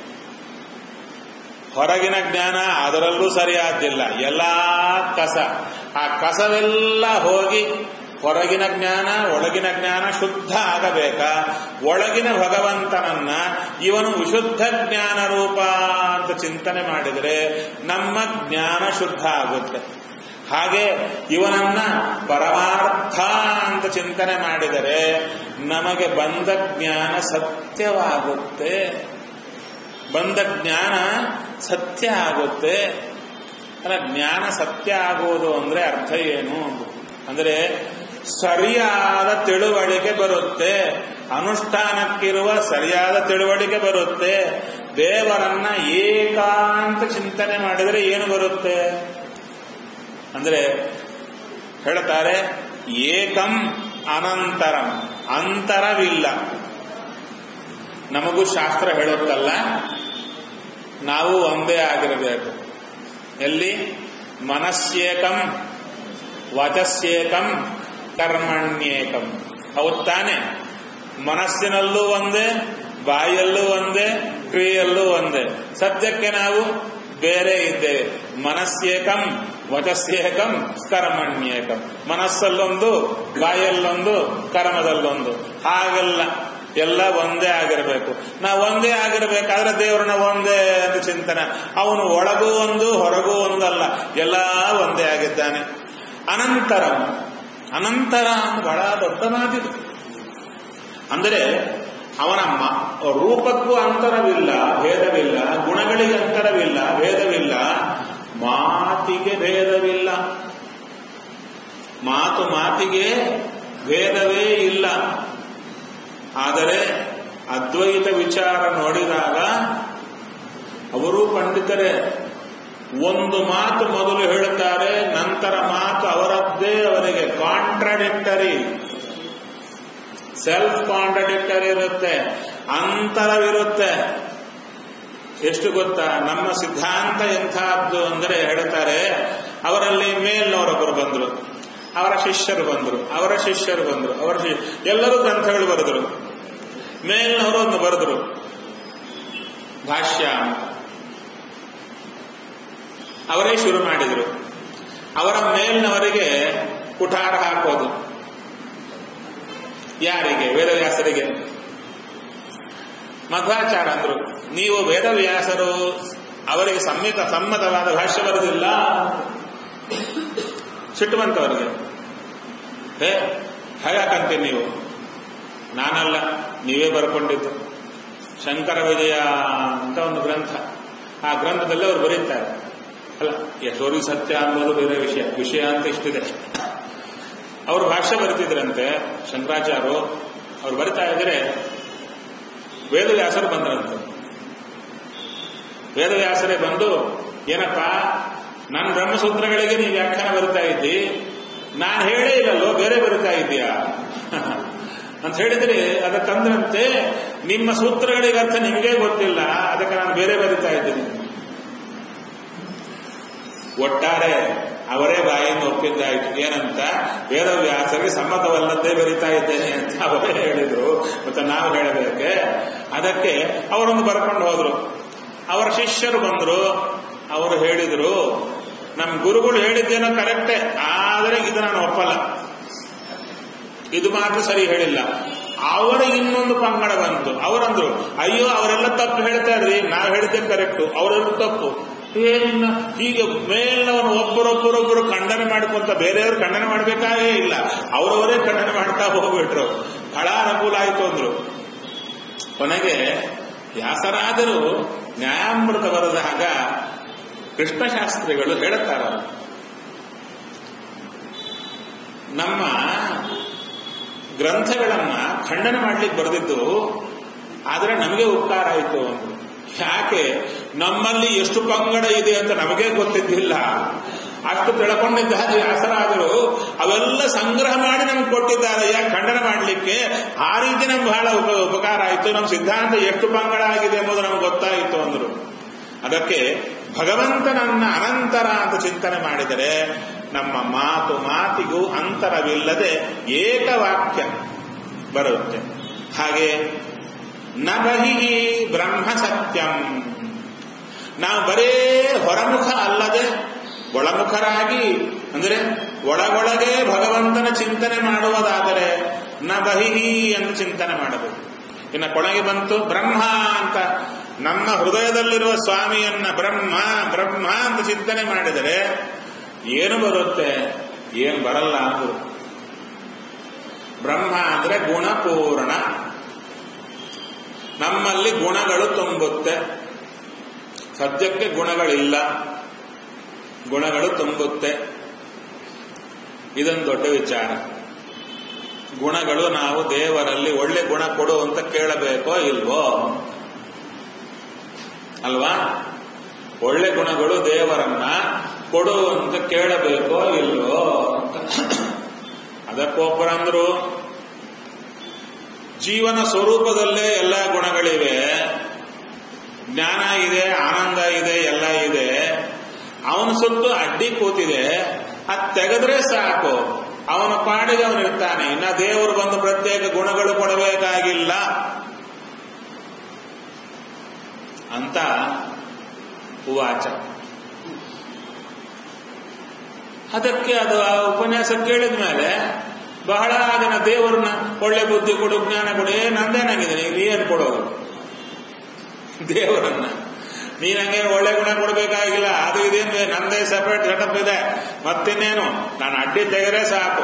ಹೊರಗಿನ ಜ್ಞಾನ ಅದರಲ್ಲೂ ಸರಿಯಾದ್ದಿಲ್ಲ ಎಲ್ಲ ಕಸ ಆ ಕಸವೆಲ್ಲ ಹೋಗಿ ಹೊರಗಿನ ಜ್ಞಾನ ಒಳಗಿನ ಜ್ಞಾನ ಶುದ್ಧ ಆಗಬೇಕಾ ಒಳಗಿನ ಭಗವಂತನನ್ನ ಇವನು ವಿಶುದ್ಧ ಜ್ಞಾನ ರೂಪ ಅಂತ ಚಿಂತನೆ ಮಾಡಿದರೆ ನಮ್ಮ ಜ್ಞಾನ ಶುದ್ಧ ಆಗುತ್ತೆ ಹಾಗೆ ಇವನನ್ನ ಪರಮಾರ್ಥ ಅಂತ ಚಿಂತನೆ ಮಾಡಿದರೆ ನಮಗೆ ಬಂದ ಜ್ಞಾನ ಸತ್ಯವಾಗುತ್ತೆ ಬಂದ ಜ್ಞಾನ ಸತ್ಯ ಆಗುತ್ತೆ ಅಲ್ಲ ಜ್ಞಾನ ಸತ್ಯ ಆಗುವುದು ಅಂದ್ರೆ ಅರ್ಥ ಏನು ಅಂದ್ರೆ ಸರಿಯಾದ ತಿಳುವಳಿಕೆ ಬರುತ್ತೆ ಅನುಷ್ಠಾನಕ್ಕಿರುವ ಸರಿಯಾದ ತಿಳುವಳಿಕೆ ಬರುತ್ತೆ ದೇವರನ್ನ ಏಕಾಂತ ಚಿಂತನೆ ಮಾಡಿದರೆ ಏನು ಬರುತ್ತೆ ಅಂದ್ರೆ ಹೇಳ್ತಾರೆ ಏಕಂ ಅನಂತರಂ ಅಂತರವಿಲ್ಲ ನಮಗೂ ಶಾಸ್ತ್ರ ಹೇಳುತ್ತಲ್ಲ ನಾವು ಒಂದೇ ಆಗಿರಬೇಕು ಎಲ್ಲಿ ಮನಸ್ಸೇಕಂ ವಚಸ್ಸೇಕಂ ಕರ್ಮಣ್ಯೇಕಂ ಹೌದು ತಾನೆ ಮನಸ್ಸಿನಲ್ಲೂ ಒಂದೇ ಬಾಯಲ್ಲೂ ಒಂದೇ ಕ್ರಿಯೆಯಲ್ಲೂ ಒಂದೇ ಸದ್ಯಕ್ಕೆ ನಾವು ಬೇರೆ ಇದ್ದೇವೆ ಮನಸ್ಸೇಕಂ ವಚಸ್ಸೇಕಂ ಕರ್ಮಣ್ಯೇಕಂ ಮನಸ್ಸಲ್ಲೊಂದು ಬಾಯಲ್ಲೊಂದು ಕರ್ಮದಲ್ಲೊಂದು ಹಾಗೆಲ್ಲ ಎಲ್ಲ ಒಂದೇ ಆಗಿರಬೇಕು ನಾವು ಒಂದೇ ಆಗಿರಬೇಕಾದ್ರೆ ದೇವರನ್ನ ಒಂದೇ ಅಂತ ಚಿಂತನೆ ಅವನು ಒಳಗೂ ಒಂದು ಹೊರಗೂ ಒಂದಲ್ಲ ಎಲ್ಲ ಒಂದೇ ಆಗಿದ್ದಾನೆ ಅನಂತರ ಅನಂತರ ಬಹಳ ದೊಡ್ಡ ಮಾತಿದು ಅಂದರೆ ಅವನ ರೂಪಕ್ಕೂ ಅಂತರವಿಲ್ಲ ಭೇದವಿಲ್ಲ ಗುಣಗಳಿಗೆ ಅಂತರವಿಲ್ಲ ಭೇದವಿಲ್ಲ ಮಾತಿಗೆ ಭೇದವಿಲ್ಲ ಮಾತು ಮಾತಿಗೆ ಭೇದವೇ ಇಲ್ಲ ಆದರೆ ಅದ್ವೈತ ವಿಚಾರ ನೋಡಿದಾಗ ಅವರು ಪಂಡಿತರೇ ಒಂದು ಮಾತು ಮೊದಲು ಹೇಳುತ್ತಾರೆ ನಂತರ ಮಾತು ಅವರದ್ದೇ ಅವರಿಗೆ ಕಾಂಟ್ರಾಡಿಕ್ಟರಿ ಸೆಲ್ಫ್ ಕಾಂಟ್ರಾಡಿಕ್ಟರಿ ಇರುತ್ತೆ ಅಂತರವಿರುತ್ತೆ ಎಷ್ಟು ಗೊತ್ತಾ ನಮ್ಮ ಸಿದ್ಧಾಂತ ಎಂಥದ್ದು ಅಂದರೆ ಹೇಳ್ತಾರೆ ಅವರಲ್ಲಿ ಮೇಲ್ನವರೊಬ್ಬರು ಬಂದರು ಅವರ ಶಿಷ್ಯರು ಬಂದರು ಅವರ ಶಿಷ್ಯರು ಬಂದರು ಅವರ ಎಲ್ಲರೂ ಗ್ರಂಥಗಳು ಬರೆದರು ಮೇಲ್ನವರು ಒಂದು ಬರೆದರು ಭಾಷ್ಯ ಅವರೇ ಶುರು ಮಾಡಿದರು ಅವರ ಮೇಲ್ನವರಿಗೆ ಕುಠಾರ ಹಾಕೋದು ಯಾರಿಗೆ ವೇದವ್ಯಾಸರಿಗೆ ಮಧ್ವಾಚಾರ ಅಂದ್ರು ನೀವು ವೇದವ್ಯಾಸರು ಅವರಿಗೆ ಸಮ್ಮಿತ ಸಮ್ಮತವಾದ ಭಾಷ್ಯ ಬರುವುದಿಲ್ಲ ಸಿಟ್ಟು ಬಂತವರಿಗೆ ಹೇ ಹಾಗಾಕಂತೀರಿ ನೀವು ನಾನಲ್ಲ ನೀವೇ ಬರ್ಕೊಂಡಿದ್ದು ಶಂಕರ ವಿಜಯ ಅಂತ ಒಂದು ಗ್ರಂಥ ಆ ಗ್ರಂಥದಲ್ಲಿ ಅವರು ಬರೀತಾರೆ ಅಲ್ಲ ಯಶೋರಿ ಸತ್ಯ ಅನ್ನೋದು ಬೇರೆ ವಿಷಯ ವಿಷಯ ಅಂತ ಇಷ್ಟಿದೆ ಅವರು ಭಾಷ್ಯ ಬರೀತಿದ್ರಂತೆ ಶಂಕರಾಚಾರ್ಯರು ಅವ್ರು ಬರಿತಾ ಇದ್ರೆ ವೇದವ್ಯಾಸರು ಬಂದ್ರಂತೆ ವೇದವ್ಯಾಸರೇ ಬಂದು ಏನಪ್ಪ ನನ್ನ ಬ್ರಹ್ಮಸೂತ್ರಗಳಿಗೆ ನೀವು ವ್ಯಾಖ್ಯಾನ ಬರಿತಾ ಇದ್ದಿ ನಾನು ಹೇಳೇ ಇಲ್ಲಲ್ಲೋ ಬೇರೆ ಬರಿತಾ ಇದ್ದೀಯಾ ಅಂತ ಹೇಳಿದ್ರೆ ಅದಕ್ಕಂದ್ರಂತೆ ನಿಮ್ಮ ಸೂತ್ರಗಳಿಗೆ ಅರ್ಥ ನಿಮಗೆ ಗೊತ್ತಿಲ್ಲ ಅದಕ್ಕೆ ನಾನು ಬೇರೆ ಬರಿತಾ ಇದ್ದೀನಿ ಒಟ್ಟಾರೆ ಅವರೇ ಬಾಯಿಂದ ಒಪ್ಪಿದ್ದಾಯ್ತು ಏನಂತ ವೇದವ್ಯಾಸರಿಗೆ ಸಮ್ಮತವಲ್ಲದ್ದೇ ಬರಿತಾ ಇದ್ದೇನೆ ಅಂತ ಅವರೇ ಹೇಳಿದ್ರು ಮತ್ತೆ ನಾವು ಹೇಳಬೇಕೆ ಅದಕ್ಕೆ ಅವರೊಂದು ಬರ್ಕೊಂಡು ಹೋದ್ರು ಅವರ ಶಿಷ್ಯರು ಬಂದ್ರು ಅವರು ಹೇಳಿದ್ರು ನಮ್ಮ ಗುರುಗಳು ಹೇಳಿದ್ದೇನೋ ಕರೆಕ್ಟೇ ಆದರೆ ಇದು ನಾನು ಒಪ್ಪಲ್ಲ ಇದು ಮಾತ್ರ ಸರಿ ಹೇಳಿಲ್ಲ ಅವರ ಇನ್ನೊಂದು ಪಂಗಡ ಬಂತು ಅವರಂದ್ರು ಅಯ್ಯೋ ಅವರೆಲ್ಲ ತಪ್ಪು ಹೇಳ್ತಾ ಇದ್ರಿ ನಾವು ಹೇಳಿದ್ದೆ ಕರೆಕ್ಟು ಅವರೆಲ್ಲ ತಪ್ಪು ಏನಿನ್ನ ಹೀಗೆ ಮೇಲಿನವನು ಒಬ್ಬರೊಬ್ಬರೊಬ್ಬರು ಖಂಡನೆ ಮಾಡ್ಕೊಂತ ಬೇರೆಯವರು ಖಂಡನೆ ಮಾಡಬೇಕಾಗೇ ಇಲ್ಲ ಅವರವರೇ ಖಂಡನೆ ಮಾಡ್ತಾ ಹೋಗ್ಬಿಟ್ರು ಬಹಳ ಅನುಕೂಲ ಆಯ್ತು ಅಂದ್ರು ಕೊನೆಗೆ ವ್ಯಾಸರಾದರು ನ್ಯಾಯಾಮೃತ ಬರೆದಾಗ ಕೃಷ್ಣಶಾಸ್ತ್ರಿಗಳು ಹೇಳುತ್ತಾರ ನಮ್ಮ ಗ್ರಂಥಗಳನ್ನ ಖಂಡನೆ ಮಾಡ್ಲಿಕ್ಕೆ ಬರೆದಿದ್ದು ಆದರೆ ನಮಗೆ ಉಪಕಾರ ಆಯಿತು ಅಂದ್ರು ಯಾಕೆ ನಮ್ಮಲ್ಲಿ ಎಷ್ಟು ಪಂಗಡ ಇದೆ ಅಂತ ನಮಗೆ ಗೊತ್ತಿದ್ದಿಲ್ಲ ಅಷ್ಟು ತಿಳ್ಕೊಂಡಿದ್ದ ವ್ಯಾಸರಾದರು ಅವೆಲ್ಲ ಸಂಗ್ರಹ ಮಾಡಿ ನಮ್ಗೆ ಕೊಟ್ಟಿದ್ದಾರೆ ಯಾಕೆ ಖಂಡನೆ ಮಾಡಲಿಕ್ಕೆ ಆ ರೀತಿ ನಮ್ಗೆ ಬಹಳ ಉಪ ಉಪಕಾರ ಆಯಿತು ನಮ್ಮ ಸಿದ್ಧಾಂತ ಎಷ್ಟು ಪಂಗಡ ಆಗಿದೆ ಎಂಬುದು ನಮ್ಗೆ ಗೊತ್ತಾಯಿತು ಅಂದರು ಅದಕ್ಕೆ ಭಗವಂತನನ್ನ ಅನಂತರ ಅಂತ ಚಿಂತನೆ ಮಾಡಿದರೆ ನಮ್ಮ ಮಾತು ಮಾತಿಗೂ ಅಂತರವಿಲ್ಲದೆ ಏಕವಾಕ್ಯ ಬರುತ್ತೆ ಹಾಗೆ ನ ಬಹಿ ಬ್ರಹ್ಮ ಸತ್ಯಂ ನಾವು ಬರೇ ಹೊರಮುಖ ಅಲ್ಲದೆ ಒಳಮುಖರಾಗಿ ಅಂದರೆ ಒಳಗೊಳಗೆ ಭಗವಂತನ ಚಿಂತನೆ ಮಾಡುವುದಾದರೆ ನ ಬಹಿಹಿ ಎಂದು ಚಿಂತನೆ ಮಾಡಬೇಕು ಇನ್ನು ಕೊನೆಗೆ ಬಂತು ಬ್ರಹ್ಮ ಅಂತ ನಮ್ಮ ಹೃದಯದಲ್ಲಿರುವ ಸ್ವಾಮಿಯನ್ನ ಬ್ರಹ್ಮ ಬ್ರಹ್ಮ ಅಂತ ಚಿಂತನೆ ಮಾಡಿದರೆ ಏನು ಬರುತ್ತೆ ಏನು ಬರಲ್ಲ ಅಂದ್ರು ಬ್ರಹ್ಮ ಅಂದ್ರೆ ಗುಣಪೂರ್ಣ ನಮ್ಮಲ್ಲಿ ಗುಣಗಳು ತುಂಬುತ್ತೆ ಸದ್ಯಕ್ಕೆ ಗುಣಗಳಿಲ್ಲ ಗುಣಗಳು ತುಂಬುತ್ತೆ ಇದೊಂದು ದೊಡ್ಡ ವಿಚಾರ ಗುಣಗಳು ನಾವು ದೇವರಲ್ಲಿ ಒಳ್ಳೆ ಗುಣ ಕೊಡು ಅಂತ ಕೇಳಬೇಕೋ ಇಲ್ವೋ ಅಲ್ವಾ ಒಳ್ಳೆ ಗುಣಗಳು ದೇವರನ್ನ ಕೊಡು ಅಂತ ಕೇಳಬೇಕೋ ಇಲ್ವೋ ಅಂತ ಅದಕ್ಕೊಬ್ಬರಂದ್ರು ಜೀವನ ಸ್ವರೂಪದಲ್ಲೇ ಎಲ್ಲ ಗುಣಗಳಿವೆ ಜ್ಞಾನ ಇದೆ ಆನಂದ ಇದೆ ಎಲ್ಲ ಇದೆ ಅವನ ಸುತ್ತು ಅಡ್ಡಿ ಕೂತಿದೆ ಅದು ತೆಗೆದ್ರೆ ಸಾಕು ಅವನ ಪಾಡಿಗೆ ಅವನು ಇರ್ತಾನೆ ಇನ್ನ ದೇವರು ಬಂದು ಪ್ರತ್ಯೇಕ ಗುಣಗಳು ಕೊಡಬೇಕಾಗಿಲ್ಲ ಅಂತ ಉವಾಚ ಅದಕ್ಕೆ ಅದು ಆ ಉಪನ್ಯಾಸ ಕೇಳಿದ ಮೇಲೆ ಬಹಳ ಜನ ದೇವರನ್ನ ಒಳ್ಳೆ ಬುದ್ಧಿ ಕೊಡು ಜ್ಞಾನ ಕೊಡು ಏ ನಂದೇನಾಗಿದೆ ನೀವು ಏನು ಕೊಡೋದು ದೇವರನ್ನ ನೀನ್ ಹಂಗೇನು ಒಳ್ಳೆ ಗುಣ ಕೊಡಬೇಕಾಗಿಲ್ಲ ಅದು ಇದೇನು ನಂದೇ ಸಪರೇಟ್ ಸೆಟಪ್ ಇದೆ ಮತ್ತಿನ್ನೇನು ನಾನು ಅಡ್ಡಿ ತೆಗೆದ್ರೆ ಸಾಕು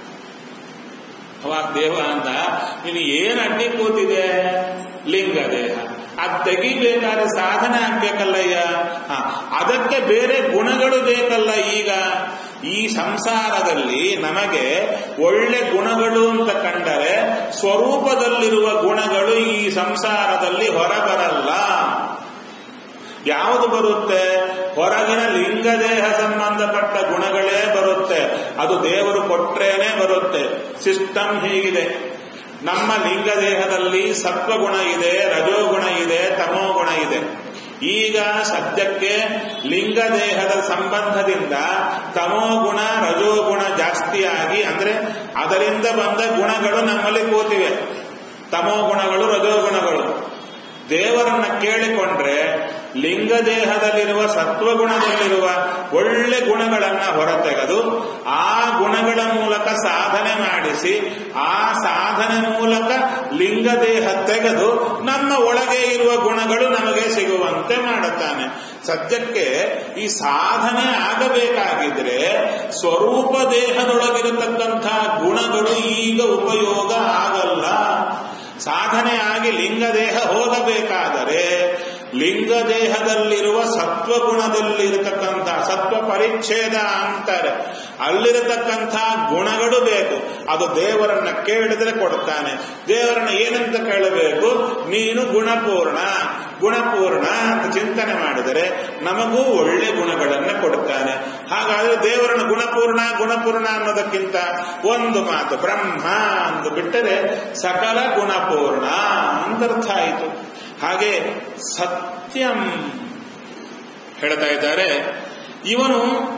ಅವಾಗ ದೇವ ಅಂತ ನೀನು ಏನ್ ಅಡ್ಡಿ ಕೂತಿದೆ ಲಿಂಗ ದೇಹ ಅದ್ ತೆಗಿಬೇಕಾದ್ರೆ ಸಾಧನೆ ಆಗ್ಬೇಕಲ್ಲಯ್ಯ ಹ ಅದಕ್ಕೆ ಬೇರೆ ಗುಣಗಳು ಬೇಕಲ್ಲ ಈಗ ಈ ಸಂಸಾರದಲ್ಲಿ ನಮಗೆ ಒಳ್ಳೆ ಗುಣಗಳು ಅಂತ ಕಂಡರೆ ಸ್ವರೂಪದಲ್ಲಿರುವ ಗುಣಗಳು ಈ ಸಂಸಾರದಲ್ಲಿ ಹೊರಬರಲ್ಲ ಯಾವುದು ಬರುತ್ತೆ ಹೊರಗಿನ ಲಿಂಗದೇಹ ಸಂಬಂಧಪಟ್ಟ ಗುಣಗಳೇ ಬರುತ್ತೆ ಅದು ದೇವರು ಕೊಟ್ರೇನೆ ಬರುತ್ತೆ ಸಿಸ್ಟಮ್ ಹೀಗಿದೆ ನಮ್ಮ ಲಿಂಗದೇಹದಲ್ಲಿ ಸತ್ವಗುಣ ಇದೆ ರಜೋಗುಣ ಇದೆ ತಮೋಗುಣ ಇದೆ ಈಗ ಸದ್ಯಕ್ಕೆ ಲಿಂಗದೇಹದ ಸಂಬಂಧದಿಂದ ತಮೋಗುಣ ರಜೋಗುಣ ಜಾಸ್ತಿಯಾಗಿ ಅಂದ್ರೆ ಅದರಿಂದ ಬಂದ ಗುಣಗಳು ನಮ್ಮಲ್ಲಿ ಕೂತಿವೆ ತಮೋಗುಣಗಳು ರಜೋಗುಣಗಳು ದೇವರನ್ನ ಕೇಳಿಕೊಂಡ್ರೆ ಲಿಂಗ ದೇಹದಲ್ಲಿರುವ ಸತ್ವಗುಣದಲ್ಲಿರುವ ಒಳ್ಳೆ ಗುಣಗಳನ್ನ ಹೊರತೆಗೆದು ಆ ಗುಣಗಳ ಮೂಲಕ ಸಾಧನೆ ಮಾಡಿಸಿ ಆ ಸಾಧನೆ ಮೂಲಕ ಲಿಂಗ ದೇಹ ತೆಗೆದು ನಮ್ಮ ಒಳಗೆ ಇರುವ ಗುಣಗಳು ನಮಗೆ ಸಿಗುವಂತೆ ಮಾಡುತ್ತಾನೆ ಸದ್ಯಕ್ಕೆ ಈ ಸಾಧನೆ ಆಗಬೇಕಾಗಿದ್ರೆ ಸ್ವರೂಪ ದೇಹದೊಳಗಿರತಕ್ಕಂಥ ಗುಣಗಳು ಈಗ ಉಪಯೋಗ ಆಗಲ್ಲ ಸಾಧನೆ ಆಗಿ ಲಿಂಗ ದೇಹ ಹೋಗಬೇಕಾದರೆ ಲಿಂಗ ದೇಹದಲ್ಲಿರುವ ಸತ್ವಗುಣದಲ್ಲಿರತಕ್ಕಂಥ ಸತ್ವ ಪರಿಚ್ಛೇದ ಅಂತಾರೆ ಅಲ್ಲಿರತಕ್ಕಂಥ ಗುಣಗಳು ಬೇಕು ಅದು ದೇವರನ್ನ ಕೇಳಿದ್ರೆ ಕೊಡ್ತಾನೆ ದೇವರನ್ನ ಏನಂತ ಕೇಳಬೇಕು ನೀನು ಗುಣಪೂರ್ಣ ಗುಣಪೂರ್ಣ ಅಂತ ಚಿಂತನೆ ಮಾಡಿದರೆ ನಮಗೂ ಒಳ್ಳೆ ಗುಣಗಳನ್ನು ಕೊಡ್ತಾನೆ ಹಾಗಾದ್ರೆ ದೇವರನ್ನು ಗುಣಪೂರ್ಣ ಗುಣಪೂರ್ಣ ಅನ್ನೋದಕ್ಕಿಂತ ಒಂದು ಮಾತು ಬ್ರಹ್ಮ ಅಂದು ಬಿಟ್ಟರೆ ಸಕಲ ಗುಣಪೂರ್ಣ ಅಂತರ್ಥ ಆಯಿತು ಹಾಗೆ ಸತ್ಯಂ ಹೇಳ್ತಾ ಇದ್ದಾರೆ ಇವನು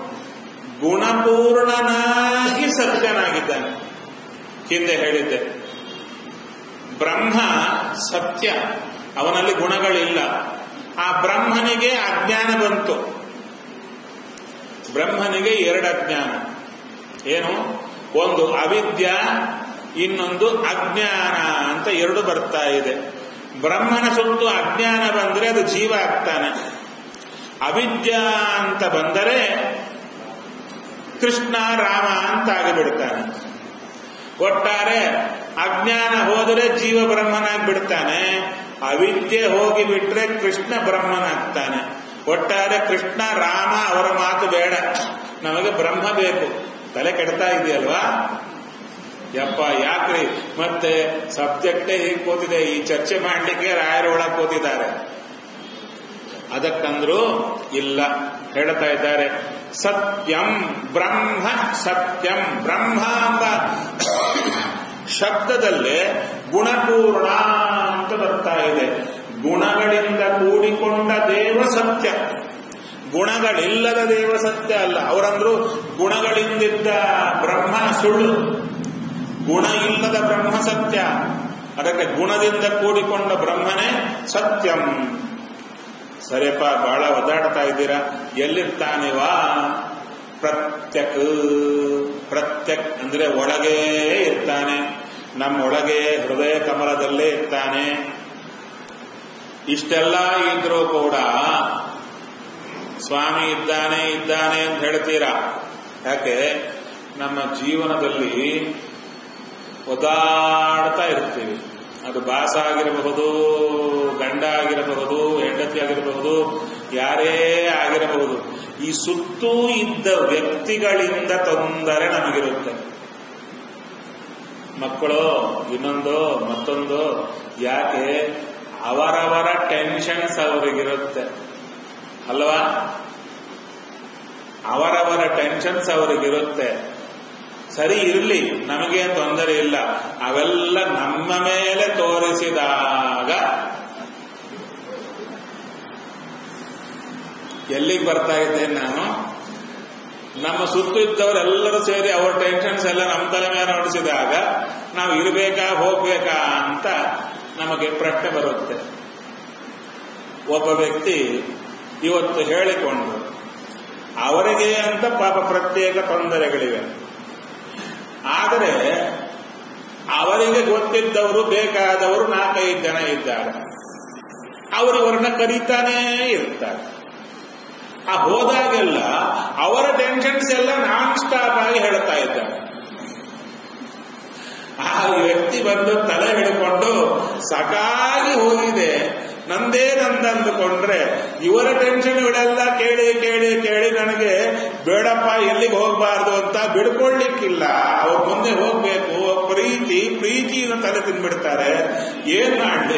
ಗುಣಪೂರ್ಣನಾಗಿ ಸತ್ಯನಾಗಿದ್ದಾನೆ ಹಿಂದೆ ಹೇಳಿದ್ದೆ ಬ್ರಹ್ಮ ಸತ್ಯ ಅವನಲ್ಲಿ ಗುಣಗಳಿಲ್ಲ ಆ ಬ್ರಹ್ಮನಿಗೆ ಅಜ್ಞಾನ ಬಂತು ಬ್ರಹ್ಮನಿಗೆ ಎರಡು ಅಜ್ಞಾನ ಏನು ಒಂದು ಅವಿದ್ಯ ಇನ್ನೊಂದು ಅಜ್ಞಾನ ಅಂತ ಎರಡು ಬರ್ತಾ ಇದೆ ಬ್ರಹ್ಮನ ಸುತ್ತು ಅಜ್ಞಾನ ಬಂದರೆ ಅದು ಜೀವ ಆಗ್ತಾನೆ ಅವಿದ್ಯ ಅಂತ ಬಂದರೆ ಕೃಷ್ಣ ರಾಮ ಅಂತ ಆಗಿಬಿಡ್ತಾನೆ ಒಟ್ಟಾರೆ ಅಜ್ಞಾನ ಹೋದರೆ ಜೀವ ಬ್ರಹ್ಮನಾಗಿ ಬಿಡ್ತಾನೆ ಅವಿದ್ಯೆ ಹೋಗಿ ಬಿಟ್ರೆ ಕೃಷ್ಣ ಬ್ರಹ್ಮನಾಗ್ತಾನೆ ಒಟ್ಟಾರೆ ಕೃಷ್ಣ ರಾಮ ಅವರ ಮಾತು ಬೇಡ ನಮಗೆ ಬ್ರಹ್ಮ ಬೇಕು ತಲೆ ಕೆಡ್ತಾ ಇದೆಯಲ್ವಾ ಯಪ್ಪ ಯಾಕ್ರಿ ಮತ್ತೆ ಸಬ್ಜೆಕ್ಟೇ ಹೀಗೆ ಕೂತಿದೆ ಈ ಚರ್ಚೆ ಮಾಡಲಿಕ್ಕೆ ರಾಯರ ಒಳಗೆ ಕೂತಿದ್ದಾರೆ ಅದಕ್ಕಂದ್ರು ಇಲ್ಲ ಹೇಳ್ತಾ ಇದ್ದಾರೆ ಸತ್ಯಂ ಬ್ರಹ್ಮ ಸತ್ಯಂ ಬ್ರಹ್ಮ ಎಂಬ ಶಬ್ದದಲ್ಲೇ ಗುಣಪೂರ್ಣ ಅಂತ ಬರ್ತಾ ಇದೆ ಗುಣಗಳಿಂದ ಕೂಡಿಕೊಂಡ ದೇವ ಸತ್ಯ ಗುಣಗಳಿಲ್ಲದ ದೇವ ಸತ್ಯ ಅಲ್ಲ ಅವರಂದ್ರು ಗುಣಗಳಿಂದಿದ್ದ ಬ್ರಹ್ಮ ಸುಳ್ಳು ಗುಣ ಇಲ್ಲದ ಬ್ರಹ್ಮ ಸತ್ಯ ಅದಕ್ಕೆ ಗುಣದಿಂದ ಕೂಡಿಕೊಂಡ ಬ್ರಹ್ಮನೇ ಸತ್ಯಂ ಸರಿಯಪ್ಪ ಬಹಳ ಒದ್ದಾಡ್ತಾ ಇದ್ದೀರಾ ಎಲ್ಲಿರ್ತಾನಿವಾ ಪ್ರತ್ಯಕ್ ಪ್ರತ್ಯಕ್ ಅಂದ್ರೆ ಒಳಗೇ ಇರ್ತಾನೆ ನಮ್ಮೊಳಗೆ ಹೃದಯ ಕಮಲದಲ್ಲೇ ಇರ್ತಾನೆ ಇಷ್ಟೆಲ್ಲ ಇದ್ರೂ ಕೂಡ ಸ್ವಾಮಿ ಇದ್ದಾನೆ ಇದ್ದಾನೆ ಅಂತ ಹೇಳ್ತೀರಾ ಯಾಕೆ ನಮ್ಮ ಜೀವನದಲ್ಲಿ ಒದಾಡ್ತಾ ಇರ್ತೀವಿ ಅದು ಬಾಸ ಆಗಿರಬಹುದು ಗಂಡ ಆಗಿರಬಹುದು ಹೆಂಡತಿ ಆಗಿರಬಹುದು ಯಾರೇ ಆಗಿರಬಹುದು ಈ ಸುತ್ತೂ ಇದ್ದ ವ್ಯಕ್ತಿಗಳಿಂದ ತೊಂದರೆ ನಮಗಿರುತ್ತೆ ಮಕ್ಕಳು ಇನ್ನೊಂದು ಮತ್ತೊಂದು ಯಾಕೆ ಅವರವರ ಟೆನ್ಷನ್ಸ್ ಅವರಿಗಿರುತ್ತೆ ಅಲ್ವಾ ಅವರವರ ಟೆನ್ಷನ್ಸ್ ಅವರಿಗಿರುತ್ತೆ ಸರಿ ಇರಲಿ ನಮಗೇನು ತೊಂದರೆ ಇಲ್ಲ ಅವೆಲ್ಲ ನಮ್ಮ ಮೇಲೆ ತೋರಿಸಿದಾಗ ಎಲ್ಲಿಗೆ ಬರ್ತಾ ಇದ್ದೇನೆ ನಾನು ನಮ್ಮ ಸುತ್ತು ಇದ್ದವರೆಲ್ಲರೂ ಸೇರಿ ಅವ್ರ ಟೆನ್ಷನ್ಸ್ ಎಲ್ಲ ನಮ್ಮ ತಲೆ ಮೇಲೆ ನಡೆಸಿದಾಗ ನಾವು ಇರಬೇಕಾ ಹೋಗ್ಬೇಕಾ ಅಂತ ನಮಗೆ ಪ್ರಶ್ನೆ ಬರುತ್ತೆ ಒಬ್ಬ ವ್ಯಕ್ತಿ ಇವತ್ತು ಹೇಳಿಕೊಂಡು ಅವರಿಗೆ ಅಂತ ಪಾಪ ಪ್ರತ್ಯೇಕ ತೊಂದರೆಗಳಿವೆ ಆದರೆ ಅವರಿಗೆ ಗೊತ್ತಿದ್ದವರು ಬೇಕಾದವರು ನಾಲ್ಕೈದು ಜನ ಇದ್ದಾರೆ ಅವರವರನ್ನ ಕರೀತಾನೇ ಇರ್ತಾರೆ ಆ ಹೋದಾಗೆಲ್ಲ ಅವರ ಟೆನ್ಷನ್ಸ್ ಎಲ್ಲ ನಾನ್ ಸ್ಟಾಪ್ ಆಗಿ ಹೇಳ್ತಾ ಇದ್ದಾರೆ ಆ ವ್ಯಕ್ತಿ ಬಂದು ತಲೆ ಹಿಡ್ಕೊಂಡು ಸಾಕಾಗಿ ಹೋಗಿದೆ ನಂದೇ ನಂದಂದುಕೊಂಡ್ರೆ ಇವರ ಟೆನ್ಷನ್ಗಳೆಲ್ಲ ಕೇಳಿ ಕೇಳಿ ಕೇಳಿ ನನಗೆ ಬೇಡಪ್ಪ ಎಲ್ಲಿಗೆ ಹೋಗಬಾರ್ದು ಅಂತ ಬಿಡ್ಕೊಳ್ಳಿಕ್ಕಿಲ್ಲ ಅವ್ರ ಮುಂದೆ ಹೋಗ್ಬೇಕು ಪ್ರೀತಿ ಪ್ರೀತಿಯನ್ನು ತಲೆ ತಿನ್ಬಿಡ್ತಾರೆ ಏನ್ ಮಾಡ್ಲಿ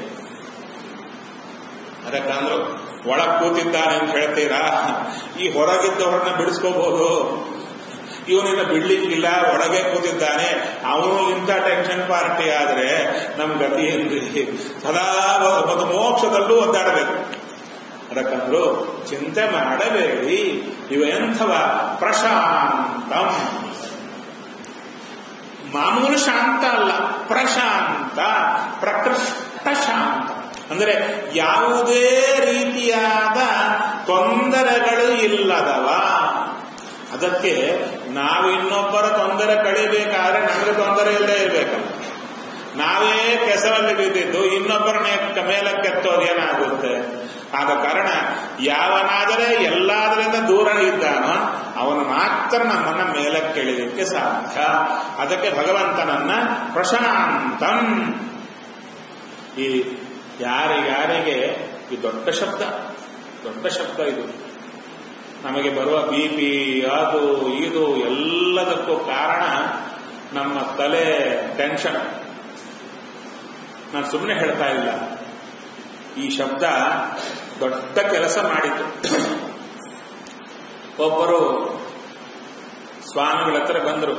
ಅದಕ್ಕಂದ್ರು ಒಳಗ್ ಕೂತಿದ್ದಾನೆ ಅಂತ ಹೇಳ್ತೀರಾ ಈ ಹೊರಗಿದ್ದವ್ರನ್ನ ಬಿಡಿಸ್ಕೋಬಹುದು ಇವನಿನ್ನ ಬಿಡ್ಲಿಕ್ಕಿಲ್ಲ ಒಳಗೆ ಕೂತಿದ್ದಾನೆ ಅವನು ಇಂಥ ಟೆನ್ಷನ್ ಪಾರ್ಟಿ ಆದ್ರೆ ನಮ್ ಗತಿ ಏನ್ರಿ ಸದಾ ಒಂದು ಮೋಕ್ಷದಲ್ಲೂ ಒದ್ದಾಡಬೇಕು ಅದಕ್ಕಂದ್ರು ಚಿಂತೆ ಮಾಡಬೇಡಿ ಇವೆಂಥವ ಪ್ರಶಾಂತಂ ಮಾಮೂಲು ಶಾಂತ ಅಲ್ಲ ಪ್ರಶಾಂತ ಪ್ರಕೃಷ್ಟ ಶಾಂತ ಅಂದರೆ ಯಾವುದೇ ರೀತಿಯಾದ ತೊಂದರೆಗಳು ಇಲ್ಲದವ ಅದಕ್ಕೆ ನಾವು ಇನ್ನೊಬ್ಬರ ತೊಂದರೆ ಕಳಿಬೇಕಾದ್ರೆ ನಮಗೆ ತೊಂದರೆ ಇಲ್ಲದೆ ಇರಬೇಕಲ್ಲ ನಾವೇ ಕೆಸರಲ್ಲಿ ಬಿದ್ದಿದ್ದು ಇನ್ನೊಬ್ಬರ ಮೇಲಕ್ಕೆತ್ತೋದು ಏನಾಗುತ್ತೆ ಆದ ಕಾರಣ ಯಾವನಾದರೆ ಎಲ್ಲದರಿಂದ ದೂರ ಇದ್ದಾನೋ ಅವನು ಮಾತ್ರ ನಮ್ಮನ್ನ ಮೇಲಕ್ಕೆಳಿಲಿಕ್ಕೆ ಸಾಧ್ಯ ಅದಕ್ಕೆ ಭಗವಂತನನ್ನ ಪ್ರಶಾಂತಂ ಈ ಯಾರಿಗಾರಿಗೆ ಈ ದೊಡ್ಡ ಶಬ್ದ ದೊಡ್ಡ ಶಬ್ದ ಇದು ನಮಗೆ ಬರುವ ಬಿ ಪಿ ಅದು ಇದು ಎಲ್ಲದಕ್ಕೂ ಕಾರಣ ನಮ್ಮ ತಲೆ ಟೆನ್ಷನ್ ನಾನು ಸುಮ್ಮನೆ ಹೇಳ್ತಾ ಇಲ್ಲ ಈ ಶಬ್ದ ದೊಡ್ಡ ಕೆಲಸ ಮಾಡಿತು ಒಬ್ಬರು ಸ್ವಾಮಿಗಳ ಹತ್ರ ಬಂದರು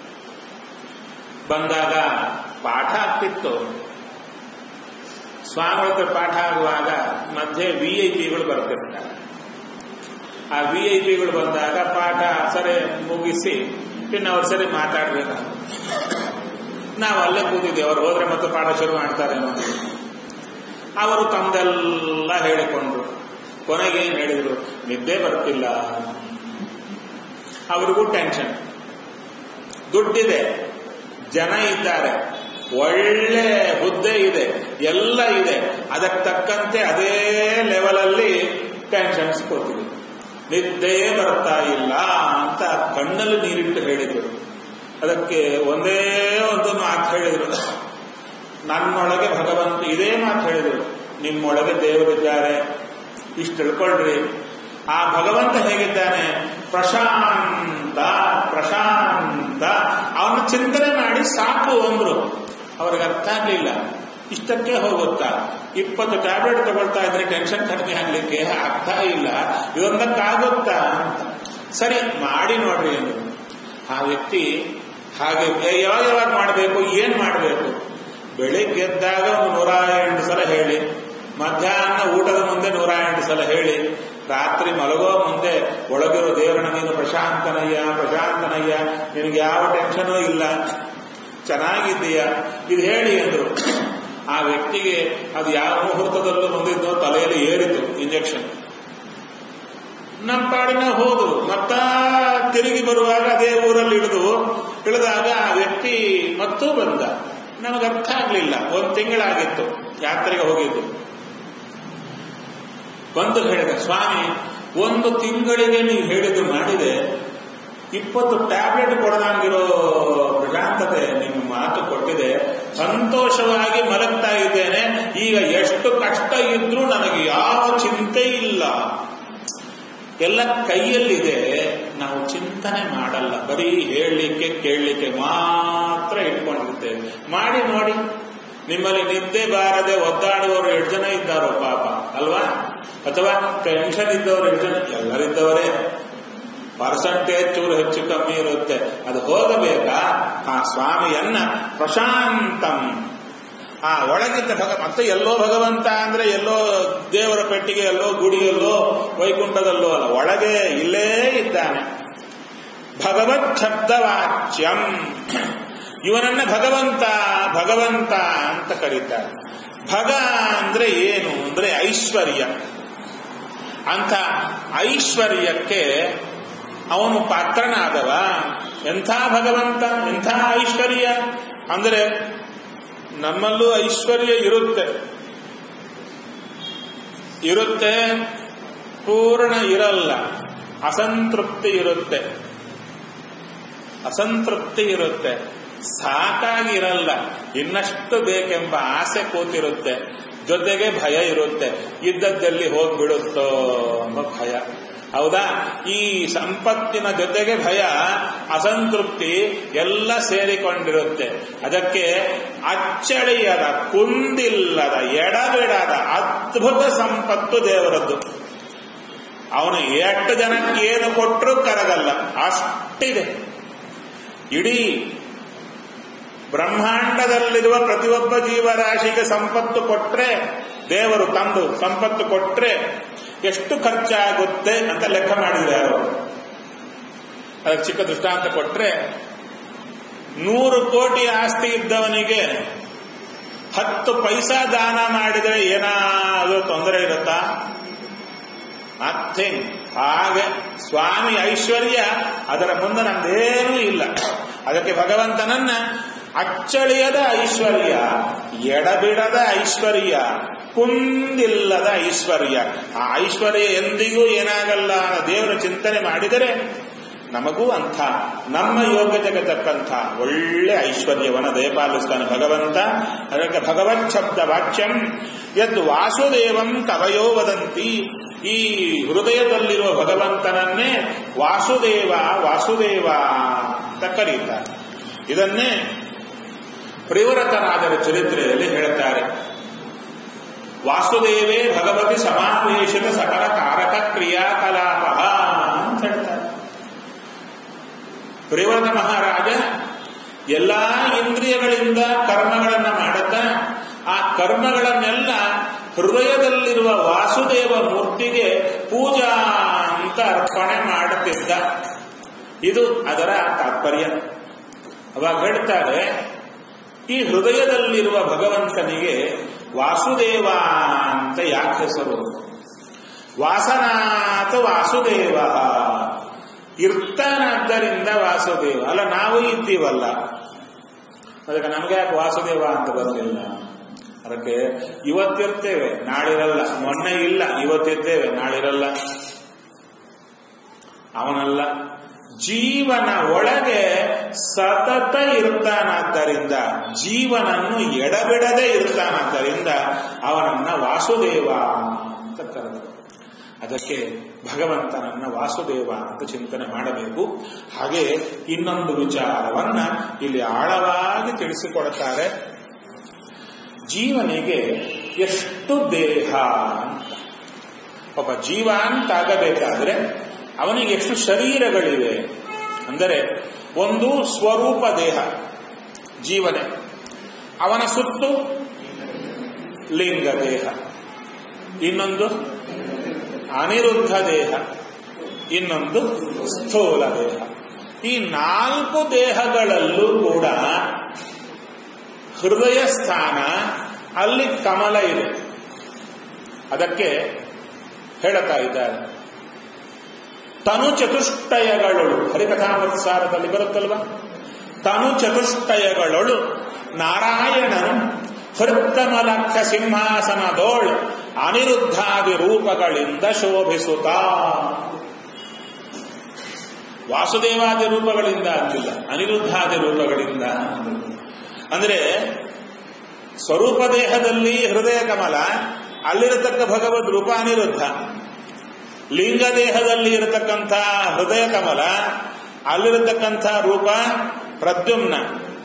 ಬಂದಾಗ ಪಾಠ ಆಗ್ತಿತ್ತು ಸ್ವಾಮಿಗಳ ಹತ್ರ ಪಾಠ ಆಗುವಾಗ ಮಧ್ಯೆ ವಿ ಐ ಪಿಗಳು ಬರ್ತಿರ್ತಾರೆ ಆ ವಿ ಐ ಪಿಗಳು ಬಂದಾಗ ಪಾಠ ಸರಿ ಮುಗಿಸಿ ಇನ್ನು ಅವ್ರು ಸರಿ ಮಾತಾಡ್ಬೇಕು ನಾವು ಅಲ್ಲೇ ಕೂತಿದ್ದೇವೆ ಅವ್ರು ಹೋದ್ರೆ ಮತ್ತೆ ಪಾಠ ಶುರು ಮಾಡ್ತಾರೇನೋ ಅವರು ತಮ್ದೆಲ್ಲ ಹೇಳಿಕೊಂಡ್ರು ಕೊನೆಗೆ ಏನ್ ಹೇಳಿದ್ರು ನಿದ್ದೆ ಬರ್ತಿಲ್ಲ ಅವ್ರಿಗೂ ಟೆನ್ಷನ್ ದುಡ್ಡಿದೆ ಜನ ಇದ್ದಾರೆ ಒಳ್ಳೆ ಹುದ್ದೆ ಇದೆ ಎಲ್ಲ ಇದೆ ಅದಕ್ಕೆ ತಕ್ಕಂತೆ ಅದೇ ಲೆವೆಲಲ್ಲಿ ಟೆನ್ಷನ್ಸ್ ಕೊಟ್ಟಿದೆ ನಿದ್ದೆ ಬರ್ತಾ ಇಲ್ಲ ಅಂತ ಕಣ್ಣಲ್ಲಿ ನೀರಿಟ್ಟು ಹೇಳಿದ್ರು ಅದಕ್ಕೆ ಒಂದೇ ಒಂದು ಮಾತು ಹೇಳಿದ್ರು ನನ್ನೊಳಗೆ ಭಗವಂತ ಇದೇ ಮಾತು ಹೇಳಿದರು ನಿಮ್ಮೊಳಗೆ ದೇವರಿದ್ದಾರೆ ಇಷ್ಟು ತಿಳ್ಕೊಳ್ರಿ ಆ ಭಗವಂತ ಹೇಗಿದ್ದಾನೆ ಪ್ರಶಾಂತ ಪ್ರಶಾಂತ ಅವನ ಚಿಂತನೆ ಮಾಡಿ ಸಾಕು ಅಂದ್ರು ಅವ್ರಿಗೆ ಅರ್ಥ ಆಗ್ಲಿಲ್ಲ ಇಷ್ಟಕ್ಕೆ ಹೋಗುತ್ತಾ ಇಪ್ಪತ್ತು ಟ್ಯಾಬ್ಲೆಟ್ ತಗೊಳ್ತಾ ಇದ್ರೆ ಟೆನ್ಷನ್ ಕಡಿಮೆ ಆಗ್ಲಿಕ್ಕೆ ಆಗ್ತಾ ಇಲ್ಲ ಇದೊಂದಕ್ಕಾಗುತ್ತಾ ಅಂತ ಸರಿ ಮಾಡಿ ನೋಡ್ರಿ ಅಂದ್ರು ಆ ವ್ಯಕ್ತಿ ಹಾಗೆ ಯಾವಾಗ ಯಾವಾಗ ಮಾಡಬೇಕು ಏನ್ ಮಾಡಬೇಕು ಬೆಳಿಗ್ಗೆದ್ದಾಗ ಒಂದು ನೂರ ಎಂಟು ಸಲ ಹೇಳಿ ಮಧ್ಯಾಹ್ನ ಊಟದ ಮುಂದೆ ನೂರ ಎಂಟು ಸಲ ಹೇಳಿ ರಾತ್ರಿ ಮಲಗೋ ಮುಂದೆ ಒಳಗಿರೋ ದೇವರನ್ನ ನೀನು ಪ್ರಶಾಂತನಯ್ಯ ಪ್ರಶಾಂತನಯ್ಯ ನಿನಗೆ ಯಾವ ಟೆನ್ಷನೂ ಇಲ್ಲ ಚೆನ್ನಾಗಿದ್ದೀಯ ಇದು ಹೇಳಿ ಅಂದ್ರು ಆ ವ್ಯಕ್ತಿಗೆ ಅದು ಯಾವ ಮುಹೂರ್ತದಲ್ಲೂ ಬಂದಿದ್ದೋ ತಲೆಯಲ್ಲಿ ಏರಿತು ಇಂಜೆಕ್ಷನ್ ನಮ್ಮ ಪಾಡಿನ ಹೋದ್ರು ಮತ್ತ ತಿರುಗಿ ಬರುವಾಗ ಅದೇ ಊರಲ್ಲಿ ಇಳಿದು ಇಳಿದಾಗ ಆ ವ್ಯಕ್ತಿ ಮತ್ತೂ ಬಂದ ನಮಗೆ ಅರ್ಥ ಆಗ್ಲಿಲ್ಲ ಒಂದು ತಿಂಗಳಾಗಿತ್ತು ಯಾತ್ರೆಗೆ ಹೋಗಿದ್ದು ಬಂದು ಹೇಳಿದ ಸ್ವಾಮಿ ಒಂದು ತಿಂಗಳಿಗೆ ನೀವು ಹೇಳಿದ್ದು ಮಾಡಿದೆ ಇಪ್ಪತ್ತು ಟ್ಯಾಬ್ಲೆಟ್ ಕೊಡದಂಗಿರೋ ಪ್ರಶಾಂತತೆ ನಿಮ್ಮ ಮಾತು ಕೊಟ್ಟಿದೆ ಸಂತೋಷವಾಗಿ ಮಲಗ್ತಾ ಇದ್ದೇನೆ ಈಗ ಎಷ್ಟು ಕಷ್ಟ ಇದ್ರೂ ನನಗೆ ಯಾವ ಚಿಂತೆ ಇಲ್ಲ ಎಲ್ಲ ಕೈಯಲ್ಲಿದೆ ನಾವು ಚಿಂತನೆ ಮಾಡಲ್ಲ ಬರೀ ಹೇಳಲಿಕ್ಕೆ ಕೇಳಲಿಕ್ಕೆ ಮಾತ್ರ ಇಟ್ಕೊಂಡಿರ್ತೇವೆ ಮಾಡಿ ನೋಡಿ ನಿಮ್ಮಲ್ಲಿ ನಿದ್ದೆ ಬಾರದೆ ಒದ್ದಾಡುವವರು ಎಷ್ಟು ಜನ ಇದ್ದಾರೋ ಪಾಪ ಅಲ್ವಾ ಅಥವಾ ಟೆನ್ಷನ್ ಇದ್ದವರು ಎಷ್ಟು ಜನ ಎಲ್ಲರಿದ್ದವರೇ ಪರ್ಸಂಟೇಜ್ ಚೂರು ಹೆಚ್ಚು ಕಮ್ಮಿ ಇರುತ್ತೆ ಅದು ಹೋಗಬೇಕಾ ಆ ಸ್ವಾಮಿಯನ್ನ ಪ್ರಶಾಂತಂ ಆ ಒಳಗಿದ್ದ ಭಗ ಮತ್ತೆ ಎಲ್ಲೋ ಭಗವಂತ ಅಂದ್ರೆ ಎಲ್ಲೋ ದೇವರ ಪೆಟ್ಟಿಗೆ ಎಲ್ಲೋ ಗುಡಿಯಲ್ಲೋ ವೈಕುಂಠದಲ್ಲೋ ಅಲ್ಲ ಒಳಗೆ ಇಲ್ಲೇ ಇದ್ದಾನೆ ಭಗವತ್ ಶಬ್ದವಾಚ್ಯಂ ಇವನನ್ನ ಭಗವಂತ ಭಗವಂತ ಅಂತ ಕರೀತಾರೆ ಭಗ ಅಂದ್ರೆ ಏನು ಅಂದ್ರೆ ಐಶ್ವರ್ಯ ಅಂತ ಐಶ್ವರ್ಯಕ್ಕೆ ಅವನು ಪಾತ್ರನಾದವ ಎಂಥ ಭಗವಂತ ಎಂಥ ಐಶ್ವರ್ಯ ಅಂದರೆ ನಮ್ಮಲ್ಲೂ ಐಶ್ವರ್ಯ ಇರುತ್ತೆ ಇರುತ್ತೆ ಪೂರ್ಣ ಇರಲ್ಲ ಅಸಂತೃಪ್ತಿ ಇರುತ್ತೆ ಅಸಂತೃಪ್ತಿ ಇರುತ್ತೆ ಸಾಕಾಗಿರಲ್ಲ ಇನ್ನಷ್ಟು ಬೇಕೆಂಬ ಆಸೆ ಕೂತಿರುತ್ತೆ ಜೊತೆಗೆ ಭಯ ಇರುತ್ತೆ ಇದ್ದದ್ದಲ್ಲಿ ಹೋಗ್ಬಿಡುತ್ತೋ ಎಂಬ ಭಯ ಹೌದಾ ಈ ಸಂಪತ್ತಿನ ಜೊತೆಗೆ ಭಯ ಅಸಂತೃಪ್ತಿ ಎಲ್ಲ ಸೇರಿಕೊಂಡಿರುತ್ತೆ ಅದಕ್ಕೆ ಅಚ್ಚಳಿಯದ ಕುಂದಿಲ್ಲದ ಎಡಬಿಡದ ಅದ್ಭುತ ಸಂಪತ್ತು ದೇವರದ್ದು ಅವನು ಎಷ್ಟು ಜನಕ್ಕೆ ಏನು ಕೊಟ್ಟರೂ ಕರಗಲ್ಲ ಅಷ್ಟಿದೆ ಇಡೀ ಬ್ರಹ್ಮಾಂಡದಲ್ಲಿರುವ ಪ್ರತಿಯೊಬ್ಬ ಜೀವರಾಶಿಗೆ ಸಂಪತ್ತು ಕೊಟ್ರೆ ದೇವರು ತಂದು ಸಂಪತ್ತು ಕೊಟ್ರೆ ಎಷ್ಟು ಖರ್ಚಾಗುತ್ತೆ ಅಂತ ಲೆಕ್ಕ ಮಾಡಿದ್ರು ಯಾರು ಅದಕ್ಕೆ ಚಿಕ್ಕ ದೃಷ್ಟಾಂತ ಕೊಟ್ರೆ ನೂರು ಕೋಟಿ ಆಸ್ತಿ ಇದ್ದವನಿಗೆ ಹತ್ತು ಪೈಸಾ ದಾನ ಮಾಡಿದರೆ ಏನಾದರೂ ತೊಂದರೆ ಇರುತ್ತಾ ನಥಿಂಗ್ ಹಾಗೆ ಸ್ವಾಮಿ ಐಶ್ವರ್ಯ ಅದರ ಮುಂದೆ ನಮ್ದೇನೂ ಇಲ್ಲ ಅದಕ್ಕೆ ಭಗವಂತನನ್ನ ಅಚ್ಚಳಿಯದ ಐಶ್ವರ್ಯ ಎಡಬಿಡದ ಐಶ್ವರ್ಯ ಕುಂದಿಲ್ಲದ ಐಶ್ವರ್ಯ ಆ ಐಶ್ವರ್ಯ ಎಂದಿಗೂ ಏನಾಗಲ್ಲ ಅನ್ನೋ ದೇವರ ಚಿಂತನೆ ಮಾಡಿದರೆ ನಮಗೂ ಅಂಥ ನಮ್ಮ ಯೋಗ್ಯತೆಗೆ ತಕ್ಕಂಥ ಒಳ್ಳೆ ಐಶ್ವರ್ಯವನ್ನ ದಯಪಾಲಿಸ್ತಾನೆ ಭಗವಂತ ಅದಕ್ಕೆ ಭಗವತ್ ಶಬ್ದ ವಾಕ್ಯಂ ಯದ್ ವಾಸುದೇವಂ ಕವಯೋ ವದಂತಿ ಈ ಹೃದಯದಲ್ಲಿರುವ ಭಗವಂತನನ್ನೇ ವಾಸುದೇವ ವಾಸುದೇವ ಅಂತ ಕರೀತಾರೆ ಇದನ್ನೇ ಪ್ರಿವರತರಾದರ ಚರಿತ್ರೆಯಲ್ಲಿ ಹೇಳುತ್ತಾರೆ ವಾಸುದೇವೇ ಭಗವತಿ ಸಮಾವೇಶದ ಸಕಲ ಕಾರಕ ಕ್ರಿಯಾಕಲಾಪ ಅಂತ ಹೇಳ್ತಾರೆ ಪ್ರಿವರತ ಮಹಾರಾಜ ಎಲ್ಲಾ ಇಂದ್ರಿಯಗಳಿಂದ ಕರ್ಮಗಳನ್ನ ಮಾಡುತ್ತಾ ಆ ಕರ್ಮಗಳನ್ನೆಲ್ಲ ಹೃದಯದಲ್ಲಿರುವ ವಾಸುದೇವ ಮೂರ್ತಿಗೆ ಪೂಜಾ ಅಂತ ಅರ್ಪಣೆ ಮಾಡುತ್ತಿದ್ದ ಇದು ಅದರ ತಾತ್ಪರ್ಯ ಅವಾಗ ಹೇಳ್ತಾರೆ ಈ ಹೃದಯದಲ್ಲಿರುವ ಭಗವಂತನಿಗೆ ವಾಸುದೇವ ಅಂತ ಯಾಕೆ ಹೆಸರು ವಾಸನಾಥ ವಾಸುದೇವ ಇರ್ತಾನಾದ್ದರಿಂದ ವಾಸುದೇವ ಅಲ್ಲ ನಾವು ಇದ್ದೀವಲ್ಲ ಅದಕ್ಕೆ ನಮ್ಗೆ ಯಾಕೆ ವಾಸುದೇವ ಅಂತ ಬರಲಿಲ್ಲ ಅದಕ್ಕೆ ಇವತ್ತಿರ್ತೇವೆ ನಾಳಿರಲ್ಲ ಮೊನ್ನೆ ಇಲ್ಲ ಇವತ್ತಿದ್ದೇವೆ ನಾಳಿರಲ್ಲ ಅವನಲ್ಲ ಜೀವನ ಒಳಗೆ ಸತತ ಇರ್ತಾನಾದ್ದರಿಂದ ಜೀವನನ್ನು ಎಡಬಿಡದೆ ಇರ್ತಾನಾದ್ದರಿಂದ ಅವನನ್ನ ವಾಸುದೇವ ಅಂತ ಕರೆದರು ಅದಕ್ಕೆ ಭಗವಂತನನ್ನ ವಾಸುದೇವ ಅಂತ ಚಿಂತನೆ ಮಾಡಬೇಕು ಹಾಗೆ ಇನ್ನೊಂದು ವಿಚಾರವನ್ನ ಇಲ್ಲಿ ಆಳವಾಗಿ ತಿಳಿಸಿಕೊಡುತ್ತಾರೆ ಜೀವನಿಗೆ ಎಷ್ಟು ದೇಹ ಅಂತ ಒಬ್ಬ ಜೀವ ಅಂತಾಗಬೇಕಾದ್ರೆ ಅವನಿಗೆ ಎಷ್ಟು ಶರೀರಗಳಿವೆ ಅಂದರೆ ಒಂದು ಸ್ವರೂಪ ದೇಹ ಜೀವನೆ ಅವನ ಸುತ್ತು ಲಿಂಗ ದೇಹ ಇನ್ನೊಂದು ಅನಿರುದ್ಧ ದೇಹ ಇನ್ನೊಂದು ಸ್ಥೂಲ ದೇಹ ಈ ನಾಲ್ಕು ದೇಹಗಳಲ್ಲೂ ಕೂಡ ಹೃದಯ ಸ್ಥಾನ ಅಲ್ಲಿ ಕಮಲ ಇದೆ ಅದಕ್ಕೆ ಹೇಳುತ್ತಾ ಇದ್ದಾರೆ ತನು ಚತುಷ್ಟಯಗಳೊಳು ಹರಿಕಥಾಮೃತಸಾರದಲ್ಲಿ ಬರುತ್ತಲ್ವ ತನು ಚತುಷ್ಟಯಗಳೊಳು ನಾರಾಯಣನು ಹೃತ್ತಮಲಕ್ಷ ಸಿಂಹಾಸನದೋಳು ಅನಿರುದ್ಧಾದಿ ರೂಪಗಳಿಂದ ಶೋಭಿಸುತ್ತ ವಾಸುದೇವಾದಿ ರೂಪಗಳಿಂದ ಅಂತಿಲ್ಲ ಅನಿರುದ್ಧಾದಿ ರೂಪಗಳಿಂದ ಅಂದ್ರೆ ಸ್ವರೂಪ ದೇಹದಲ್ಲಿ ಹೃದಯ ಕಮಲ ಅಲ್ಲಿರತಕ್ಕ ಭಗವದ್ ರೂಪ ಅನಿರುದ್ಧ ಲಿಂಗ ದೇಹದಲ್ಲಿ ಇರತಕ್ಕಂಥ ಹೃದಯ ಕಮಲ ಅಲ್ಲಿರತಕ್ಕಂಥ ರೂಪ ಪ್ರದ್ಯುಮ್ನ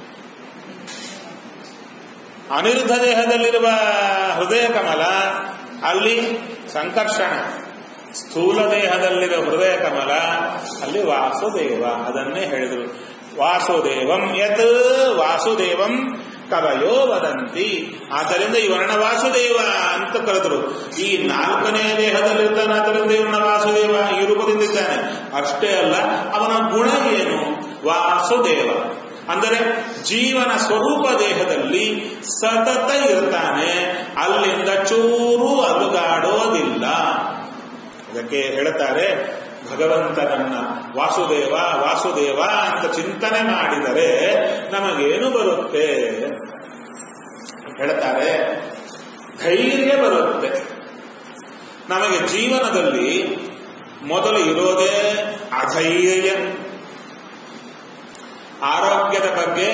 ಅನಿರುದ್ಧ ದೇಹದಲ್ಲಿರುವ ಹೃದಯ ಕಮಲ ಅಲ್ಲಿ ಸಂಕರ್ಷಣ ಸ್ಥೂಲ ದೇಹದಲ್ಲಿರುವ ಹೃದಯ ಕಮಲ ಅಲ್ಲಿ ವಾಸುದೇವ ಅದನ್ನೇ ಹೇಳಿದರು ವಾಸುದೇವಂ ಯತ್ ವಾಸುದೇವಂ ಕವಯೋ ವದಂತಿ ಆದ್ದರಿಂದ ಇವರಣ ವಾಸುದೇವ ಅಂತ ಕರೆದರು ಈ ನಾಲ್ಕನೇ ದೇಹದಲ್ಲಿರ್ತಾನೆ ಆದ್ದರಿಂದ ಇವರಣ ವಾಸುದೇವ ಈ ರೂಪದಿಂದಿದ್ದಾನೆ ಅಷ್ಟೇ ಅಲ್ಲ ಅವನ ಗುಣ ಏನು ವಾಸುದೇವ ಅಂದರೆ ಜೀವನ ಸ್ವರೂಪ ದೇಹದಲ್ಲಿ ಸತತ ಇರ್ತಾನೆ ಅಲ್ಲಿಂದ ಚೂರು ಅಲುಗಾಡೋದಿಲ್ಲ ಅದಕ್ಕೆ ಹೇಳ್ತಾರೆ ಭಗವಂತನನ್ನ ವಾಸುದೇವ ವಾಸುದೇವ ಅಂತ ಚಿಂತನೆ ಮಾಡಿದರೆ ನಮಗೇನು ಬರುತ್ತೆ ಹೇಳ್ತಾರೆ ಧೈರ್ಯ ಬರುತ್ತೆ ನಮಗೆ ಜೀವನದಲ್ಲಿ ಮೊದಲು ಇರೋದೇ ಅಧೈರ್ಯ ಆರೋಗ್ಯದ ಬಗ್ಗೆ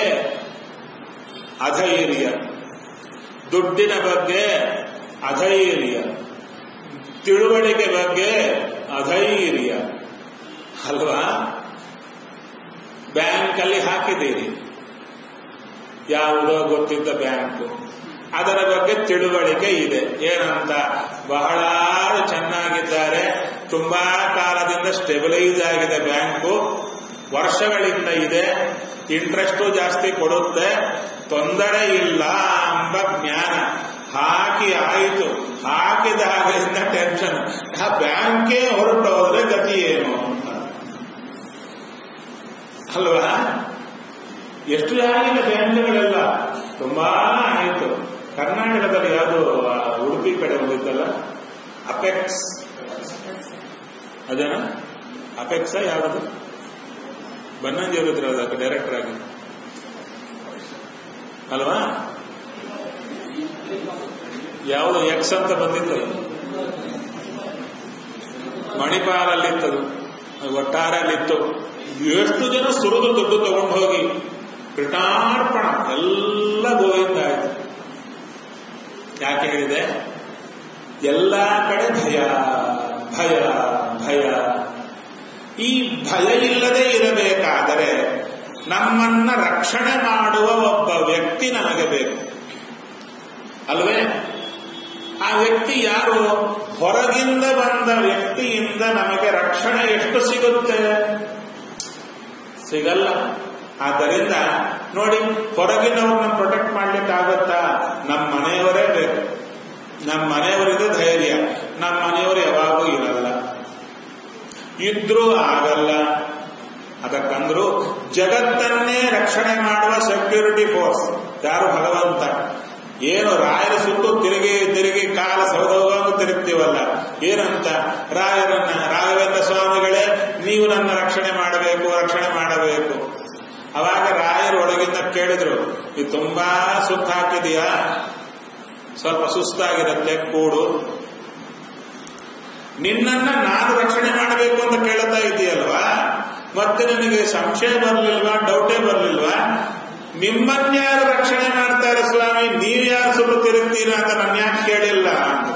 ಅಧೈರ್ಯ ದುಡ್ಡಿನ ಬಗ್ಗೆ ಅಧೈರ್ಯ ತಿಳುವಳಿಕೆ ಬಗ್ಗೆ ಅಧೈರ್ಯ ಅಲ್ವಾ ಬ್ಯಾಂಕಲ್ಲಿ ಹಾಕಿದ್ದೀರಿ ಯಾವುದೋ ಗೊತ್ತಿದ್ದ ಬ್ಯಾಂಕ್ ಅದರ ಬಗ್ಗೆ ತಿಳುವಳಿಕೆ ಇದೆ ಏನಂತ ಬಹಳ ಚೆನ್ನಾಗಿದ್ದಾರೆ ತುಂಬಾ ಕಾಲದಿಂದ ಸ್ಟೆಬಿಲೈಸ್ ಆಗಿದೆ ಬ್ಯಾಂಕು ವರ್ಷಗಳಿಂದ ಇದೆ ಇಂಟ್ರೆಸ್ಟು ಜಾಸ್ತಿ ಕೊಡುತ್ತೆ ತೊಂದರೆ ಇಲ್ಲ ಎಂಬ ಜ್ಞಾನ ಹಾಕಿ ಆಯಿತು ಹಾಕಿದ ಹಾಗೆಯಿಂದ ಟೆನ್ಷನ್ ಆ ಬ್ಯಾಂಕೇ ಹೊರಟು ಹೋದ್ರೆ ಗತಿ ಏನು ಅಂತ ಅಲ್ವಾ ಎಷ್ಟು ಆಗಿದೆ ಬ್ಯಾಂಕ್ಗಳೆಲ್ಲ ತುಂಬಾ ಆಯಿತು ಕರ್ನಾಟಕದಲ್ಲಿ ಯಾವುದು ಆ ಉಡುಪಿ ಕಡೆ ಹೋಗಿದ್ದಲ್ಲ ಅಪೆಕ್ಸ್ ಅದೇನಾ ಅಪೆಕ್ಸ ಯಾವುದು ಬನ್ನಂಜಿ ಅವರಿದ್ರು ಅದಕ್ಕೆ ಡೈರೆಕ್ಟರ್ ಆಗಿ ಅಲ್ವಾ ಯಾವುದು ಎಕ್ಸ್ ಅಂತ ಬಂದಿತ್ತು ಮಣಿಪಾಲಲ್ಲಿತ್ತದು ಒಟ್ಟಾರಲ್ಲಿತ್ತು ಎಷ್ಟು ಜನ ಸುರಿದು ದುಡ್ಡು ತಗೊಂಡು ಹೋಗಿ ಕೃಟಾರ್ಪಣ ಎಲ್ಲ ಗೋವಿಂದ ಆಯ್ತು ಯಾಕೆ ಹೇಳಿದೆ ಎಲ್ಲ ಕಡೆ ಭಯ ಭಯ ಭಯ ಈ ಭಯ ಇಲ್ಲದೆ ಇರಬೇಕಾದರೆ ನಮ್ಮನ್ನ ರಕ್ಷಣೆ ಮಾಡುವ ಒಬ್ಬ ವ್ಯಕ್ತಿ ನಮಗೆ ಬೇಕು ಅಲ್ವೇ ಆ ವ್ಯಕ್ತಿ ಯಾರು ಹೊರಗಿಂದ ಬಂದ ವ್ಯಕ್ತಿಯಿಂದ ನಮಗೆ ರಕ್ಷಣೆ ಎಷ್ಟು ಸಿಗುತ್ತೆ ಸಿಗಲ್ಲ ಆದ್ದರಿಂದ ನೋಡಿ ಹೊರಗಿನವ್ರನ್ನ ಪ್ರೊಟೆಕ್ಟ್ ಮಾಡ್ಲಿಕ್ಕೆ ಆಗುತ್ತಾ ನಮ್ಮ ಮನೆಯವರೇ ಬೇಕು ನಮ್ಮ ಮನೆಯವರಿದೆ ಧೈರ್ಯ ನಮ್ಮ ಮನೆಯವರು ಯಾವಾಗೂ ಇರಲ್ಲ ಇದ್ರೂ ಆಗಲ್ಲ ಅದಕ್ಕಂದ್ರು ಜಗತ್ತನ್ನೇ ರಕ್ಷಣೆ ಮಾಡುವ ಸೆಕ್ಯೂರಿಟಿ ಫೋರ್ಸ್ ಯಾರು ಭಗವಂತ ಏನು ರಾಯರ ಸುತ್ತು ತಿರುಗಿ ತಿರುಗಿ ಕಾಲ ಸೌದವಂಗ ತಿರುಗ್ತೀವಲ್ಲ ಏನಂತ ರಾಯರನ್ನ ರಾಘವೇಂದ್ರ ಸ್ವಾಮಿಗಳೇ ನೀವು ನನ್ನ ರಕ್ಷಣೆ ಮಾಡಬೇಕು ರಕ್ಷಣೆ ಮಾಡಬೇಕು ಅವಾಗ ರಾಯರು ಒಳಗಿಂದ ಕೇಳಿದ್ರು ಇದು ತುಂಬಾ ಸುತ್ತ ಹಾಕಿದೀಯಾ ಸ್ವಲ್ಪ ಸುಸ್ತಾಗಿರುತ್ತೆ ಕೂಡು ನಿನ್ನನ್ನ ನಾನು ರಕ್ಷಣೆ ಮಾಡಬೇಕು ಅಂತ ಕೇಳ್ತಾ ಇದೆಯಲ್ವಾ ಮತ್ತೆ ನಿನಗೆ ಸಂಶಯ ಬರಲಿಲ್ವಾ ಡೌಟೇ ಬರಲಿಲ್ವಾ ನಿಮ್ಮನ್ಯಾರು ರಕ್ಷಣೆ ಮಾಡ್ತಾರೆ ಸ್ವಾಮಿ ನೀವ್ಯಾರು ಸುಟ್ಟು ತಿರುಗ್ತೀರಾ ಅಂತ ನನ್ನ ಯಾಕೆ ಕೇಳಿಲ್ಲ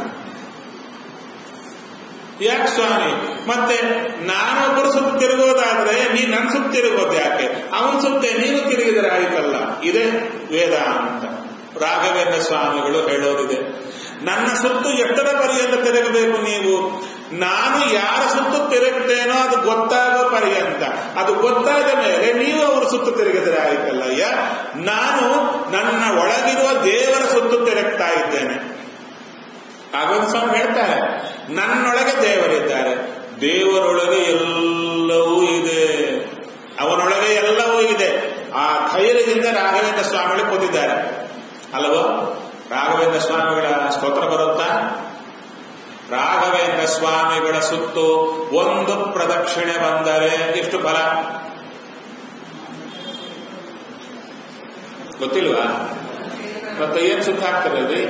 ಯಾಕೆ ಸ್ವಾಮಿ ಮತ್ತೆ ನಾನೊಬ್ಬರು ಸುತ್ತು ತಿರುಗೋದಾದ್ರೆ ನೀ ನನ್ ಸುತ್ತು ತಿರುಗೋದು ಯಾಕೆ ಅವನ್ ಸುತ್ತೆ ನೀನು ತಿರುಗಿದರೆ ಆಯ್ತಲ್ಲ ಇದೇ ವೇದ ಅಂತ ರಾಘವೇಂದ್ರ ಸ್ವಾಮಿಗಳು ಹೇಳೋದಿದೆ ನನ್ನ ಸುತ್ತು ಎಷ್ಟರ ಪರ್ಯಂತ ತಿರುಗಬೇಕು ನೀವು ನಾನು ಯಾರ ಸುತ್ತು ತಿರುಗ್ತೇನೋ ಅದು ಗೊತ್ತಾಗೋ ಪರ್ಯಂತ ಅದು ಗೊತ್ತಾದ ಮೇಲೆ ನೀವು ಅವ್ರ ಸುತ್ತು ತಿರುಗಿದರೆ ಆಯ್ತಲ್ಲಯ್ಯ ನಾನು ನನ್ನ ಒಳಗಿರುವ ದೇವರ ಸುತ್ತು ತಿರುಗ್ತಾ ಇದ್ದೇನೆ ರಾಘವೇಂದ್ರ ಸ್ವಾಮಿ ಹೇಳ್ತಾರೆ ನನ್ನೊಳಗೆ ದೇವರಿದ್ದಾರೆ ದೇವರೊಳಗೆ ಎಲ್ಲವೂ ಇದೆ ಅವನೊಳಗೆ ಎಲ್ಲವೂ ಇದೆ ಆ ಧೈರ್ಯದಿಂದ ರಾಘವೇಂದ್ರ ಸ್ವಾಮಿಗಳು ಕೂತಿದ್ದಾರೆ ಅಲ್ವೋ ರಾಘವೇಂದ್ರ ಸ್ವಾಮಿಗಳ ಸ್ತೋತ್ರ ಬರುತ್ತಾ ರಾಘವೇಂದ್ರ ಸ್ವಾಮಿಗಳ ಸುತ್ತು ಒಂದು ಪ್ರದಕ್ಷಿಣೆ ಬಂದರೆ ಎಷ್ಟು ಫಲ ಗೊತ್ತಿಲ್ವಾ ಮತ್ತೆ ಏನ್ ಸುತ್ತ ಹಾಕ್ತಿರಲ್ರಿ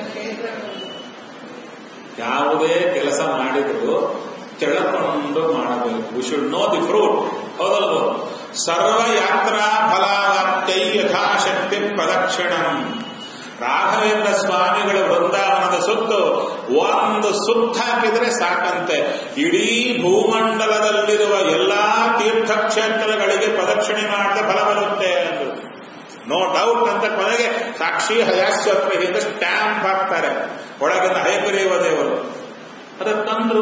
ಯಾವುದೇ ಕೆಲಸ ಮಾಡಿದ್ರು ತಿಳ್ಕೊಂಡು ಮಾಡಬೇಕು we should know the fruit ಹೌದಲ್ವ ಸರ್ವ ಯಾತ್ರಾ ಫಲಾವಾಪ್ತೈ ಯಥಾಶಕ್ತಿ ಪ್ರದಕ್ಷಿಣಂ ರಾಘವೇಂದ್ರ ಸ್ವಾಮಿಗಳ ವೃಂದಾವನದ ಸುತ್ತು ಒಂದು ಸುತ್ತ ಹಾಕಿದ್ರೆ ಸಾಕಂತೆ ಇಡೀ ಭೂಮಂಡಲದಲ್ಲಿರುವ ಎಲ್ಲಾ ತೀರ್ಥಕ್ಷೇತ್ರಗಳಿಗೆ ಪ್ರದಕ್ಷಿಣೆ ಮಾಡಿದ ಫಲ ಬರುತ್ತೆ ಅಂದ್ರು ನೋ ಡೌಟ್ ಅಂತ ಕೊನೆಗೆ ಸಾಕ್ಷಿ ಹಯಾಸ್ವತ್ರ ಹಿಂದೆ ಸ್ಟ್ಯಾಂಪ್ ಹಾಕ್ತಾರೆ ಒಳಗಿನ ಹಯಗ್ರೀವ ದೇವರು ಅದಕ್ಕಂದ್ರು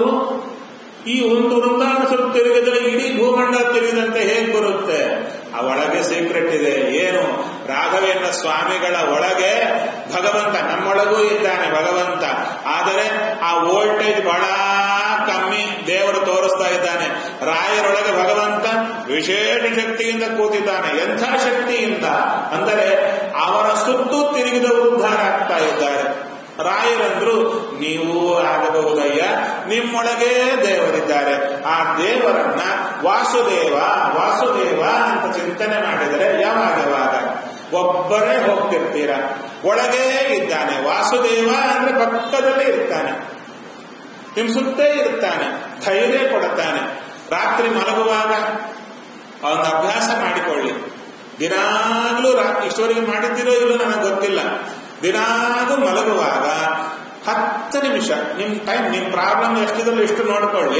ಈ ಒಂದು ವೃಂದಾವನ ಸುತ್ತ ತಿರುಗಿದ್ರೆ ಇಡೀ ಭೂಮಂಡಲ ತಿರುಗಿದಂತೆ ಹೇಗೆ ಬರುತ್ತೆ ಆ ಒಳಗೆ ಸೀಕ್ರೆಟ್ ಇದೆ ಏನು ರಾಘವೇಂದ್ರ ಸ್ವಾಮಿಗಳ ಒಳಗೆ ಭಗವಂತ ನಮ್ಮೊಳಗೂ ಇದ್ದಾನೆ ಭಗವಂತ ಆದರೆ ಆ ವೋಲ್ಟೇಜ್ ಬಹಳ ಕಮ್ಮಿ ದೇವರು ತೋರಿಸ್ತಾ ಇದ್ದಾನೆ ರಾಯರೊಳಗೆ ಭಗವಂತ ವಿಶೇಷ ಶಕ್ತಿಯಿಂದ ಕೂತಿದ್ದಾನೆ ಎಂಥ ಶಕ್ತಿಯಿಂದ ಅಂದರೆ ಅವರ ಸುತ್ತು ತಿರುಗಿದ ಉದ್ಧಾರ ಆಗ್ತಾ ಇದ್ದಾರೆ ರಾಯರಂದ್ರು ನೀವು ಆಗಬಹುದಯ್ಯ ನಿಮ್ಮೊಳಗೇ ದೇವರಿದ್ದಾರೆ ಆ ದೇವರನ್ನ ವಾಸುದೇವ ವಾಸುದೇವ ಅಂತ ಚಿಂತನೆ ಮಾಡಿದರೆ ಯಾವಾಗ ಯಾವಾಗ ಒಬ್ಬರೇ ಹೋಗ್ತಿರ್ತೀರ ಒಳಗೇ ಇದ್ದಾನೆ ವಾಸುದೇವ ಅಂದ್ರೆ ಪಕ್ಕದಲ್ಲೇ ಇರ್ತಾನೆ ನಿಮ್ ಸುತ್ತೇ ಇರ್ತಾನೆ ಧೈರ್ಯ ಕೊಡುತ್ತಾನೆ ರಾತ್ರಿ ಮಲಗುವಾಗ ಒಂದು ಅಭ್ಯಾಸ ಮಾಡಿಕೊಳ್ಳಿ ದಿನಾಗ್ಲೂ ಇಷ್ಟವರೆಗೆ ಮಾಡಿದ್ದೀರೋ ಇಲ್ಲೋ ನನಗೆ ಗೊತ್ತಿಲ್ಲ ದಿನಾಗೂ ಮಲಗುವಾಗ ಹತ್ತು ನಿಮಿಷ ನಿಮ್ ಟೈಮ್ ನಿಮ್ ಪ್ರಾಬ್ಲಮ್ ಎಷ್ಟಿದ್ರು ಇಷ್ಟು ನೋಡ್ಕೊಳ್ಳಿ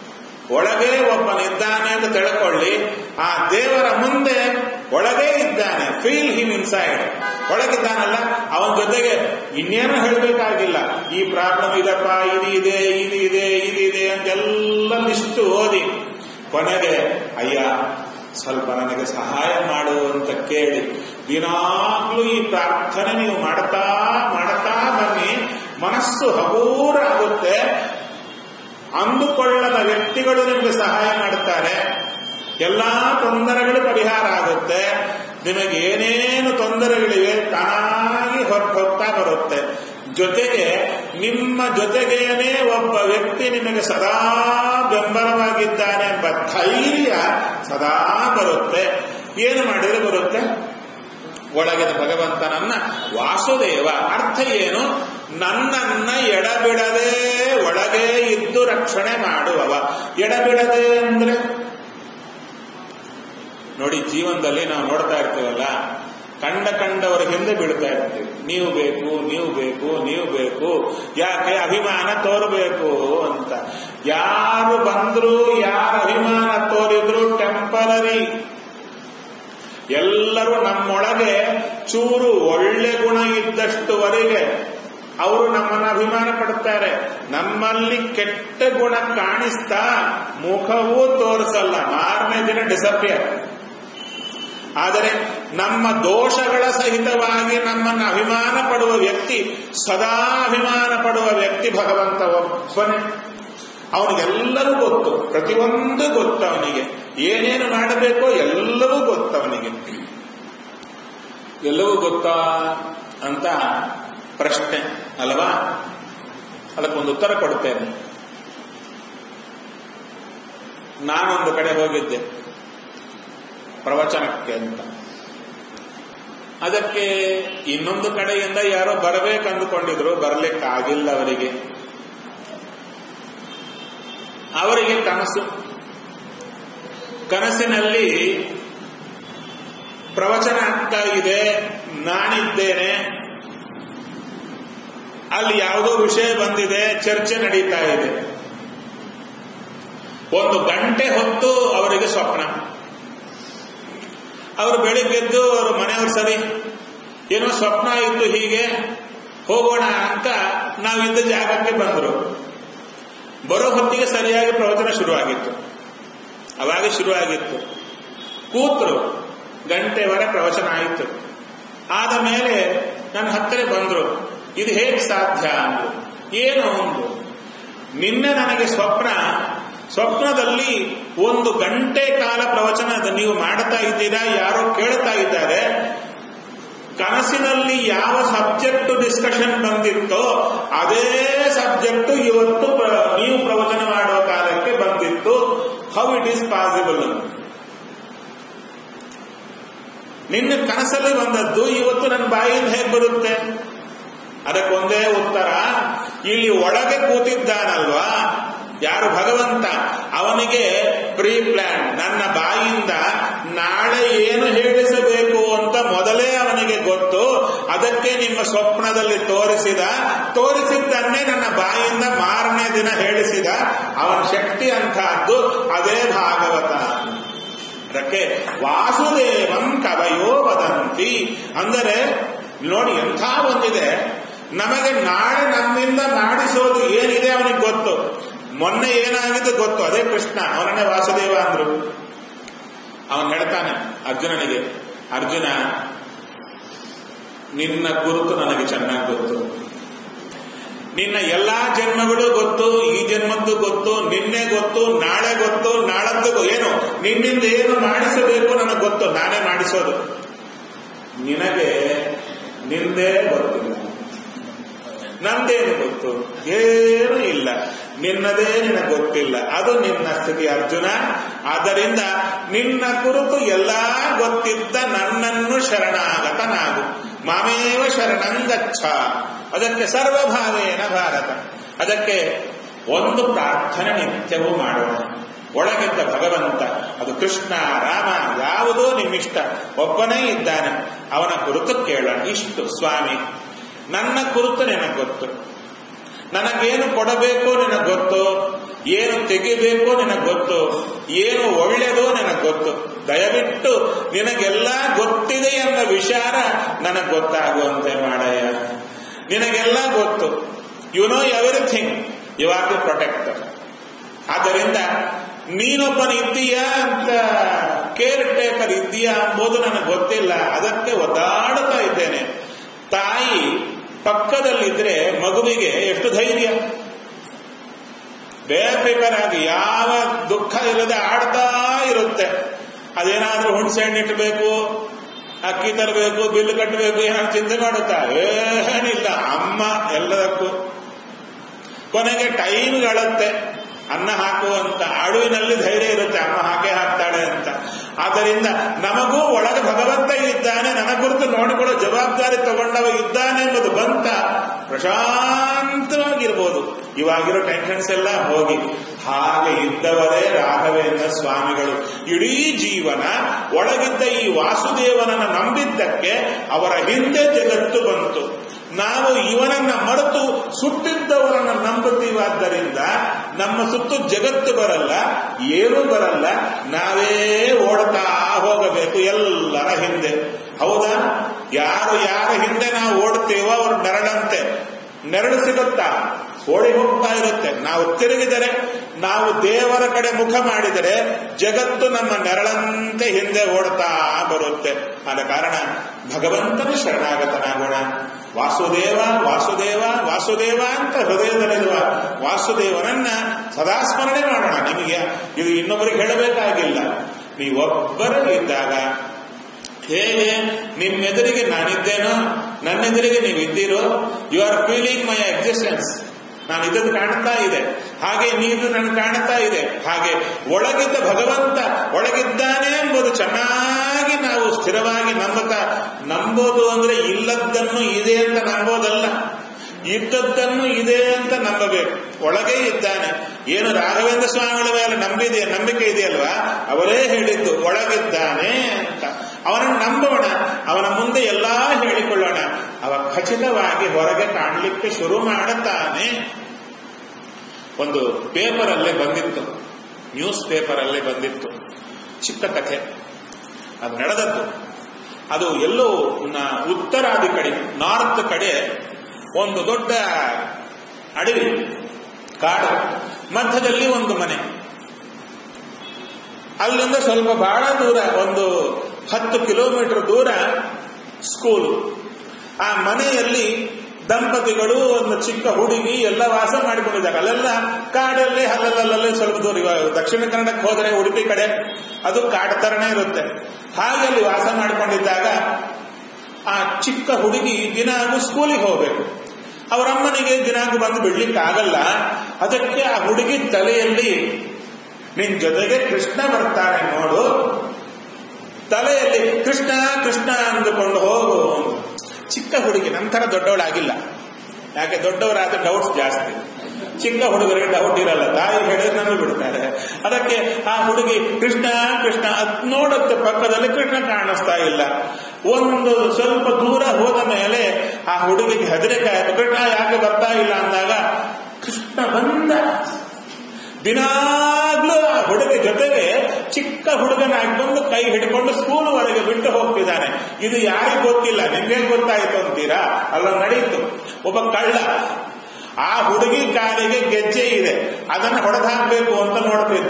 ಒಳಗೆ ಒಬ್ಬನಿದ್ದಾನೆ ಅಂತ ತಿಳ್ಕೊಳ್ಳಿ ಆ ದೇವರ ಮುಂದೆ ಒಳಗೆ ಇದ್ದಾನೆ ಫೀಲ್ ಹಿಮ್ ಇನ್ಸೈಡ್ ಒಳಗಿದ್ದಾನಲ್ಲ ಅವನ ಜೊತೆಗೆ ಇನ್ನೇನು ಹೇಳಬೇಕಾಗಿಲ್ಲ ಈ ಪ್ರಾಬ್ಲಮ್ ಇದಪ್ಪ ಇದು ಇದೆ ಇದು ಇದೆ ಇದು ಇದೆ ಅಂತೆಲ್ಲ ಲಿಸ್ಟ್ ಓದಿ ಕೊನೆಗೆ ಅಯ್ಯ ಸ್ವಲ್ಪ ನನಗೆ ಸಹಾಯ ಮಾಡು ಅಂತ ಕೇಳಿ ದಿನಾಗ್ಲೂ ಈ ಪ್ರಾರ್ಥನೆ ನೀವು ಮಾಡ್ತಾ ಮಾಡ್ತಾ ಬನ್ನಿ ಮನಸ್ಸು ಹಗೂರ ಆಗುತ್ತೆ ಅಂದುಕೊಳ್ಳದ ವ್ಯಕ್ತಿಗಳು ನಿಮಗೆ ಸಹಾಯ ಮಾಡುತ್ತಾರೆ ಎಲ್ಲಾ ತೊಂದರೆಗಳು ಪರಿಹಾರ ಆಗುತ್ತೆ ನಿಮಗೆ ಏನೇನು ತೊಂದರೆಗಳಿವೆ ತಾನಾಗಿ ಹೊರಟು ಹೋಗ್ತಾ ಬರುತ್ತೆ ಜೊತೆಗೆ ನಿಮ್ಮ ಜೊತೆಗೇನೆ ಒಬ್ಬ ವ್ಯಕ್ತಿ ನಿಮಗೆ ಸದಾ ಬೆಂಬಲವಾಗಿದ್ದಾನೆ ಎಂಬ ಧೈರ್ಯ ಸದಾ ಬರುತ್ತೆ ಏನು ಮಾಡಿದ್ರೆ ಬರುತ್ತೆ ಒಳಗಿನ ಭಗವಂತನನ್ನ ವಾಸುದೇವ ಅರ್ಥ ಏನು ನನ್ನನ್ನ ಎಡಬಿಡದೆ ಒಳಗೆ ಇದ್ದು ರಕ್ಷಣೆ ಮಾಡುವವ ಎಡಬಿಡದೆ ಅಂದ್ರೆ ನೋಡಿ ಜೀವನದಲ್ಲಿ ನಾವು ನೋಡ್ತಾ ಇರ್ತೀವಲ್ಲ ಕಂಡ ಕಂಡವರ ಹಿಂದೆ ಬೀಳ್ತಾ ಇರ್ತೀವಿ ನೀವು ಬೇಕು ನೀವು ಬೇಕು ನೀವು ಬೇಕು ಯಾಕೆ ಅಭಿಮಾನ ತೋರಬೇಕು ಅಂತ ಯಾರು ಬಂದ್ರು ಯಾರ ಅಭಿಮಾನ ತೋರಿದ್ರು ಟೆಂಪರರಿ ಎಲ್ಲರೂ ನಮ್ಮೊಳಗೆ ಚೂರು ಒಳ್ಳೆ ಗುಣ ಇದ್ದಷ್ಟುವರೆಗೆ ಅವರು ನಮ್ಮನ್ನ ಅಭಿಮಾನ ಪಡ್ತಾರೆ ನಮ್ಮಲ್ಲಿ ಕೆಟ್ಟ ಗುಣ ಕಾಣಿಸ್ತಾ ಮುಖವೂ ತೋರಿಸಲ್ಲ ಮಾರನೇ ದಿನ ಡಿಸಪಿಯರ್ ಆದರೆ ನಮ್ಮ ದೋಷಗಳ ಸಹಿತವಾಗಿ ನಮ್ಮನ್ನು ಅಭಿಮಾನ ಪಡುವ ವ್ಯಕ್ತಿ ಸದಾ ಅಭಿಮಾನ ಪಡುವ ವ್ಯಕ್ತಿ ಭಗವಂತ ಒಬ್ಬನೇ ಅವನಿಗೆಲ್ಲರೂ ಗೊತ್ತು ಪ್ರತಿಯೊಂದು ಗೊತ್ತು ಅವನಿಗೆ ಏನೇನು ಮಾಡಬೇಕೋ ಎಲ್ಲವೂ ಗೊತ್ತು ಅವನಿಗೆ ಎಲ್ಲವೂ ಗೊತ್ತಾ ಅಂತ ಪ್ರಶ್ನೆ ಅಲ್ವಾ ಅದಕ್ಕೊಂದು ಉತ್ತರ ಕೊಡ್ತೇನೆ ನಾನೊಂದು ಕಡೆ ಹೋಗಿದ್ದೆ ಪ್ರವಚನಕ್ಕೆ ಅಂತ ಅದಕ್ಕೆ ಇನ್ನೊಂದು ಕಡೆಯಿಂದ ಯಾರೋ ಬರಬೇಕಂದುಕೊಂಡಿದ್ರು ಬರಲಿಕ್ಕಾಗಿಲ್ಲ ಅವರಿಗೆ ಅವರಿಗೆ ಕನಸು ಕನಸಿನಲ್ಲಿ ಪ್ರವಚನ ಆಗ್ತಾ ಇದೆ ನಾನಿದ್ದೇನೆ ಅಲ್ಲಿ ಯಾವುದೋ ವಿಷಯ ಬಂದಿದೆ ಚರ್ಚೆ ನಡೀತಾ ಇದೆ ಒಂದು ಗಂಟೆ ಹೊತ್ತು ಅವರಿಗೆ ಸ್ವಪ್ನ ಅವರು ಬೆಳಿಗ್ಗೆದ್ದು ಅವರು ಮನೆಯವರು ಸರಿ ಏನೋ ಸ್ವಪ್ನ ಇತ್ತು ಹೀಗೆ ಹೋಗೋಣ ಅಂತ ನಾವಿದ್ದ ಜಾಗಕ್ಕೆ ಬಂದರು ಬರೋ ಹೊತ್ತಿಗೆ ಸರಿಯಾಗಿ ಪ್ರವಚನ ಶುರುವಾಗಿತ್ತು ಅವಾಗ ಶುರುವಾಗಿತ್ತು ಕೂತರು ಗಂಟೆವರೆ ಪ್ರವಚನ ಆಯಿತು ಆದ ಮೇಲೆ ನನ್ನ ಹತ್ತಿರ ಬಂದರು ಇದು ಹೇಗೆ ಸಾಧ್ಯ ಅಂದ್ರು ಏನು ಅಂದ್ರು ನಿನ್ನೆ ನನಗೆ ಸ್ವಪ್ನ ಸ್ವಪ್ನದಲ್ಲಿ ಒಂದು ಗಂಟೆ ಕಾಲ ಪ್ರವಚನ ನೀವು ಮಾಡ್ತಾ ಇದ್ದೀರಾ ಯಾರೋ ಕೇಳ್ತಾ ಇದ್ದಾರೆ ಕನಸಿನಲ್ಲಿ ಯಾವ ಸಬ್ಜೆಕ್ಟ್ ಡಿಸ್ಕಷನ್ ಬಂದಿತ್ತೋ ಅದೇ ಸಬ್ಜೆಕ್ಟ್ ಇವತ್ತು ನೀವು ಪ್ರವಚನ ಮಾಡುವ ಕಾಲಕ್ಕೆ ಬಂದಿತ್ತು ಹೌ ಇಟ್ ಈಸ್ ಪಾಸಿಬಲ್ ನಿನ್ನ ಕನಸಲ್ಲಿ ಬಂದದ್ದು ಇವತ್ತು ನನ್ನ ಬಾಯಿಂದ ಹೇಗೆ ಬರುತ್ತೆ ಅದಕ್ಕೊಂದೇ ಉತ್ತರ ಇಲ್ಲಿ ಒಳಗೆ ಕೂತಿದ್ದಾನಲ್ವಾ ಯಾರು ಭಗವಂತ ಅವನಿಗೆ ಪ್ರೀ ಪ್ಲಾನ್ ನನ್ನ ಬಾಯಿಂದ ನಾಳೆ ಏನು ಹೇಳಿಸಬೇಕು ಅಂತ ಮೊದಲೇ ಅವನಿಗೆ ಗೊತ್ತು ಅದಕ್ಕೆ ನಿಮ್ಮ ಸ್ವಪ್ನದಲ್ಲಿ ತೋರಿಸಿದ ತೋರಿಸಿದ್ದನ್ನೇ ನನ್ನ ಬಾಯಿಂದ ಮಾರನೇ ದಿನ ಹೇಳಿಸಿದ ಅವನ ಶಕ್ತಿ ಅಂತಹದ್ದು ಅದೇ ಭಾಗವತ ಅದಕ್ಕೆ ವಾಸುದೇವಂ ಕವಯೋ ವದಂತಿ ಅಂದರೆ ನೋಡಿ ಎಂಥ ಒಂದಿದೆ ನಮಗೆ ನಾಳೆ ನಮ್ಮಿಂದ ಮಾಡಿಸೋದು ಏನಿದೆ ಅವನಿಗೆ ಗೊತ್ತು ಮೊನ್ನೆ ಏನಾಗಿದ್ದು ಗೊತ್ತು ಅದೇ ಕೃಷ್ಣ ಅವನನ್ನೇ ವಾಸುದೇವ ಅಂದ್ರು ಅವನು ಹೇಳ್ತಾನೆ ಅರ್ಜುನನಿಗೆ ಅರ್ಜುನ ನಿನ್ನ ಕುರಿತು ನನಗೆ ಚೆನ್ನಾಗಿ ಗೊತ್ತು ನಿನ್ನ ಎಲ್ಲಾ ಜನ್ಮಗಳು ಗೊತ್ತು ಈ ಜನ್ಮದ್ದು ಗೊತ್ತು ನಿನ್ನೆ ಗೊತ್ತು ನಾಳೆ ಗೊತ್ತು ನಾಳದ್ದು ಏನು ನಿನ್ನಿಂದ ಏನು ಮಾಡಿಸಬೇಕು ನನಗೆ ಗೊತ್ತು ನಾನೇ ಮಾಡಿಸೋದು ನಿನಗೆ ನಿಂದೇ ಗೊತ್ತಿಲ್ಲ ನಂದೇನು ಗೊತ್ತು ಏನೂ ಇಲ್ಲ ನಿನ್ನದೇ ನಿನಗೆ ಗೊತ್ತಿಲ್ಲ ಅದು ನಿನ್ನ ಸ್ಥಿತಿ ಅರ್ಜುನ ಆದ್ದರಿಂದ ನಿನ್ನ ಕುರಿತು ಎಲ್ಲಾ ಗೊತ್ತಿದ್ದ ನನ್ನನ್ನು ಶರಣಾಗತನಾಗು ಮಾಮೇವ ಶರಣಂಗಚ್ಛ ಅದಕ್ಕೆ ಸರ್ವಭಾವೇನ ಭಾರತ ಅದಕ್ಕೆ ಒಂದು ಪ್ರಾರ್ಥನೆ ನಿತ್ಯವೂ ಮಾಡೋಣ ಒಳಗಿದ್ದ ಭಗವಂತ ಅದು ಕೃಷ್ಣ ರಾಮ ಯಾವುದೋ ನಿಮ್ಮಿಷ್ಟ ಒಬ್ಬನೇ ಇದ್ದಾನೆ ಅವನ ಕುರಿತು ಕೇಳೋಣ ಇಷ್ಟು ಸ್ವಾಮಿ ನನ್ನ ಕುರಿತು ನಿನಗೆ ಗೊತ್ತು ನನಗೇನು ಕೊಡಬೇಕೋ ನಿನಗೆ ಗೊತ್ತು ಏನು ತೆಗಿಬೇಕೋ ನಿನಗೆ ಗೊತ್ತು ಏನು ಒಳ್ಳೆಯದೋ ನಿನಗೆ ಗೊತ್ತು ದಯವಿಟ್ಟು ನಿನಗೆಲ್ಲ ಗೊತ್ತಿದೆ ಎಂಬ ವಿಚಾರ ನನಗೆ ಗೊತ್ತಾಗುವಂತೆ ಮಾಡಯ್ಯ ನಿನಗೆಲ್ಲ ಗೊತ್ತು you know everything you are the protector ಆದ್ದರಿಂದ ನೀನೊಬ್ಬನ ಇದ್ದೀಯಾ ಅಂತ ಕೇರ್ ಟೇಕರ್ ಇದ್ದೀಯಾ ಎಂಬುದು ನನಗೆ ಗೊತ್ತಿಲ್ಲ ಅದಕ್ಕೆ ಒದ್ದಾಡುತ್ತಾ ಇದ್ದೇನೆ ತಾಯಿ ಪಕ್ಕದಲ್ಲಿದ್ರೆ ಮಗುವಿಗೆ ಎಷ್ಟು ಧೈರ್ಯ ಬೇಫಿಕರ್ ಆಗಿ ಯಾವ ದುಃಖ ಇಲ್ಲದೆ ಆಡ್ತಾ ಇರುತ್ತೆ ಅದೇನಾದ್ರೂ ಹುಣಸೆ ಹಣ್ಣು ಇಟ್ಟಬೇಕು ಅಕ್ಕಿ ತರಬೇಕು ಬಿಲ್ ಕಟ್ಟಬೇಕು ಏನಾದ್ರು ಚಿಂತೆ ಮಾಡುತ್ತಾ ಏನಿಲ್ಲ ಅಮ್ಮ ಎಲ್ಲದಕ್ಕೂ ಕೊನೆಗೆ ಟೈಮ್ಗಳತ್ತೆ ಅನ್ನ ಹಾಕುವಂತ ಅಡುವಿನಲ್ಲಿ ಧೈರ್ಯ ಇರುತ್ತೆ ಅಮ್ಮ ಹಾಕೇ ಹಾಕ್ತಾಳೆ ಅಂತ ಆದ್ದರಿಂದ ನಮಗೂ ಒಳಗೆ ಭಗವಂತ ಇದ್ದಾನೆ ನನ್ನ ಕುರಿತು ನೋಡಿಕೊಳ್ಳೋ ಜವಾಬ್ದಾರಿ ತಗೊಂಡವ ಇದ್ದಾನೆ ಎಂಬುದು ಬಂತ ಪ್ರಶಾಂತವಾಗಿರ್ಬೋದು ಇವಾಗಿರೋ ಟೆನ್ಷನ್ಸ್ ಎಲ್ಲ ಹೋಗಿ ಹಾಗೆ ಇದ್ದವರೇ ರಾಘವೇಂದ್ರ ಸ್ವಾಮಿಗಳು ಇಡೀ ಜೀವನ ಒಳಗಿದ್ದ ಈ ವಾಸುದೇವನನ್ನು ನಂಬಿದ್ದಕ್ಕೆ ಅವರ ಹಿಂದೆ ಜಗತ್ತು ಬಂತು ನಾವು ಇವನನ್ನ ಮರೆತು ಸುಟ್ಟಿದ್ದವರನ್ನ ನಂಬುತ್ತೀವಾದ್ದರಿಂದ ನಮ್ಮ ಸುತ್ತು ಜಗತ್ತು ಬರಲ್ಲ ಏನೂ ಬರಲ್ಲ ನಾವೇ ಓಡ್ತಾ ಹೋಗಬೇಕು ಎಲ್ಲರ ಹಿಂದೆ ಹೌದಾ ಯಾರು ಯಾರ ಹಿಂದೆ ನಾವು ಓಡ್ತೀವೋ ಅವ್ರು ನೆರಳಂತೆ ನೆರಳು ಸಿಗುತ್ತಾ ಓಡಿ ಹೋಗ್ತಾ ಇರುತ್ತೆ ನಾವು ತಿರುಗಿದರೆ ನಾವು ದೇವರ ಕಡೆ ಮುಖ ಮಾಡಿದರೆ ಜಗತ್ತು ನಮ್ಮ ನೆರಳಂತೆ ಹಿಂದೆ ಓಡ್ತಾ ಬರುತ್ತೆ ಆದ ಕಾರಣ ಭಗವಂತನ ಶರಣಾಗತನಾಗೋಣ ವಾಸುದೇವ ವಾಸುದೇವ ವಾಸುದೇವ ಅಂತ ಹೃದಯದಲ್ಲಿರುವ ವಾಸುದೇವನನ್ನ ಸದಾ ಸ್ಮರಣೆ ಮಾಡೋಣ ನಿಮಗೆ ಇದು ಇನ್ನೊಬ್ಬರಿಗೆ ಹೇಳಬೇಕಾಗಿಲ್ಲ ನೀವೊಬ್ಬರು ಇದ್ದಾಗ ಹೇಗೆ ನಿಮ್ಮೆದುರಿಗೆ ನಾನಿದ್ದೇನೋ ನನ್ನೆದುರಿಗೆ ನೀವು ಇದ್ದೀರೋ you are feeling my existence ನಾನು ಇದನ್ನು ಕಾಣ್ತಾ ಇದೆ ಹಾಗೆ ನೀನು ನನಗೆ ಕಾಣ್ತಾ ಇದೆ ಹಾಗೆ ಒಳಗಿದ್ದ ಭಗವಂತ ಒಳಗಿದ್ದಾನೆ ಎಂಬುದು ಚೆನ್ನಾಗಿ ನಾವು ಸ್ಥಿರವಾಗಿ ನಂಬುತ್ತಾ ನಂಬೋದು ಅಂದ್ರೆ ಇಲ್ಲದ್ದನ್ನು ಇದೆ ಅಂತ ನಂಬೋದಲ್ಲ ಇದ್ದದ್ದನ್ನು ಇದೆ ಅಂತ ನಂಬಬೇಕು ಒಳಗೆ ಇದ್ದಾನೆ ಏನು ರಾಘವೇಂದ್ರ ಸ್ವಾಮಿಗಳ ಮೇಲೆ ನಂಬಿದೆ ನಂಬಿಕೆ ಇದೆಯಲ್ವಾ ಅವರೇ ಹೇಳಿದ್ದು ಒಳಗಿದ್ದಾನೆ ಅಂತ ಅವನನ್ನು ನಂಬೋಣ ಅವನ ಮುಂದೆ ಎಲ್ಲಾ ಹೇಳಿಕೊಳ್ಳೋಣ ಅವ ಖಚಿತವಾಗಿ ಹೊರಗೆ ಕಾಣಲಿಕ್ಕೆ ಶುರು ಮಾಡುತ್ತಾನೆ ಒಂದು ಪೇಪರಲ್ಲೇ ಬಂದಿತ್ತು ನ್ಯೂಸ್ ಪೇಪರಲ್ಲೇ ಬಂದಿತ್ತು ಚಿಕ್ಕ ಕಥೆ ಅದು ನಡೆದದ್ದು ಅದು ಎಲ್ಲೋ ಉತ್ತರಾದಿ ಕಡೆ ನಾರ್ತ್ ಕಡೆ ಒಂದು ದೊಡ್ಡ ಅಡವಿ ಕಾಡು ಮಧ್ಯದಲ್ಲಿ ಒಂದು ಮನೆ ಅಲ್ಲಿಂದ ಸ್ವಲ್ಪ ಬಹಳ ದೂರ ಒಂದು ಹತ್ತು ಕಿಲೋಮೀಟರ್ ದೂರ ಸ್ಕೂಲ್ ಆ ಮನೆಯಲ್ಲಿ ದಂಪತಿಗಳು ಒಂದು ಚಿಕ್ಕ ಹುಡುಗಿ ಎಲ್ಲ ವಾಸ ಮಾಡಿಕೊಂಡಿದ್ದಾರೆ ಅಲ್ಲೆಲ್ಲ ಕಾಡಲ್ಲಿ ಅಲ್ಲಲ್ಲಲ್ಲಿ ಸ್ವಲ್ಪ ದೂರ ಇವಾಗ ದಕ್ಷಿಣ ಕನ್ನಡಕ್ಕೆ ಹೋದರೆ ಉಡುಪಿ ಕಡೆ ಅದು ಕಾಡು ತರನೇ ಇರುತ್ತೆ ಹಾಗೆ ಅಲ್ಲಿ ವಾಸ ಮಾಡಿಕೊಂಡಿದ್ದಾಗ ಆ ಚಿಕ್ಕ ಹುಡುಗಿ ದಿನಾಗೂ ಸ್ಕೂಲಿಗೆ ಹೋಗ್ಬೇಕು ಅವರಮ್ಮನಿಗೆ ದಿನಾಂಕ ಬಂದು ಬಿಡ್ಲಿಕ್ಕಾಗಲ್ಲ ಅದಕ್ಕೆ ಆ ಹುಡುಗಿ ತಲೆಯಲ್ಲಿ ನಿನ್ ಜೊತೆಗೆ ಕೃಷ್ಣ ಬರ್ತಾನೆ ನೋಡು ತಲೆಯಲ್ಲಿ ಕೃಷ್ಣ ಕೃಷ್ಣ ಅಂದುಕೊಂಡು ಹೋಗು ಚಿಕ್ಕ ಹುಡುಗಿ ನಂತರ ದೊಡ್ಡವಳಾಗಿಲ್ಲ ಯಾಕೆ ದೊಡ್ಡವರಾದ ಡೌಟ್ಸ್ ಜಾಸ್ತಿ ಚಿಕ್ಕ ಹುಡುಗರಿಗೆ ಡೌಟ್ ಇರಲ್ಲ ತಾಯಿ ಹೇಳಿದ್ರೆ ನಮಗೆ ಬಿಡ್ತಾರೆ ಅದಕ್ಕೆ ಆ ಹುಡುಗಿ ಕೃಷ್ಣ ಕೃಷ್ಣ ಅದ್ ನೋಡುತ್ತೆ ಪಕ್ಕದಲ್ಲಿ ಕೃಷ್ಣ ಕಾಣಿಸ್ತಾ ಇಲ್ಲ ಒಂದು ಸ್ವಲ್ಪ ದೂರ ಹೋದ ಮೇಲೆ ಆ ಹುಡುಗಿಗೆ ಹೆದರಿಕೆ ಕೃಷ್ಣ ಯಾಕೆ ಬರ್ತಾ ಇಲ್ಲ ಅಂದಾಗ ಕೃಷ್ಣ ಬಂದ ದಿನಾಗ್ಲೂ ಆ ಹುಡುಗ ಜೊತೆಗೆ ಚಿಕ್ಕ ಹುಡುಗನಾಗಿ ಬಂದು ಕೈ ಹಿಡ್ಕೊಂಡು ಸ್ಕೂಲ್ ಒಳಗೆ ಬಿಟ್ಟು ಹೋಗ್ತಿದ್ದಾನೆ ಇದು ಯಾರಿಗೂ ಗೊತ್ತಿಲ್ಲ ನಿಮ್ಗೆ ಗೊತ್ತಾಯ್ತು ಅಂತೀರಾ ಅಲ್ಲ ನಡೀತು ಒಬ್ಬ ಕಳ್ಳ ಆ ಹುಡುಗಿ ಕಾಲಿಗೆ ಗೆಜ್ಜೆ ಇದೆ ಅದನ್ನು ಹೊಡೆದಾಕ್ಬೇಕು ಅಂತ ನೋಡ್ತಿದ್ದ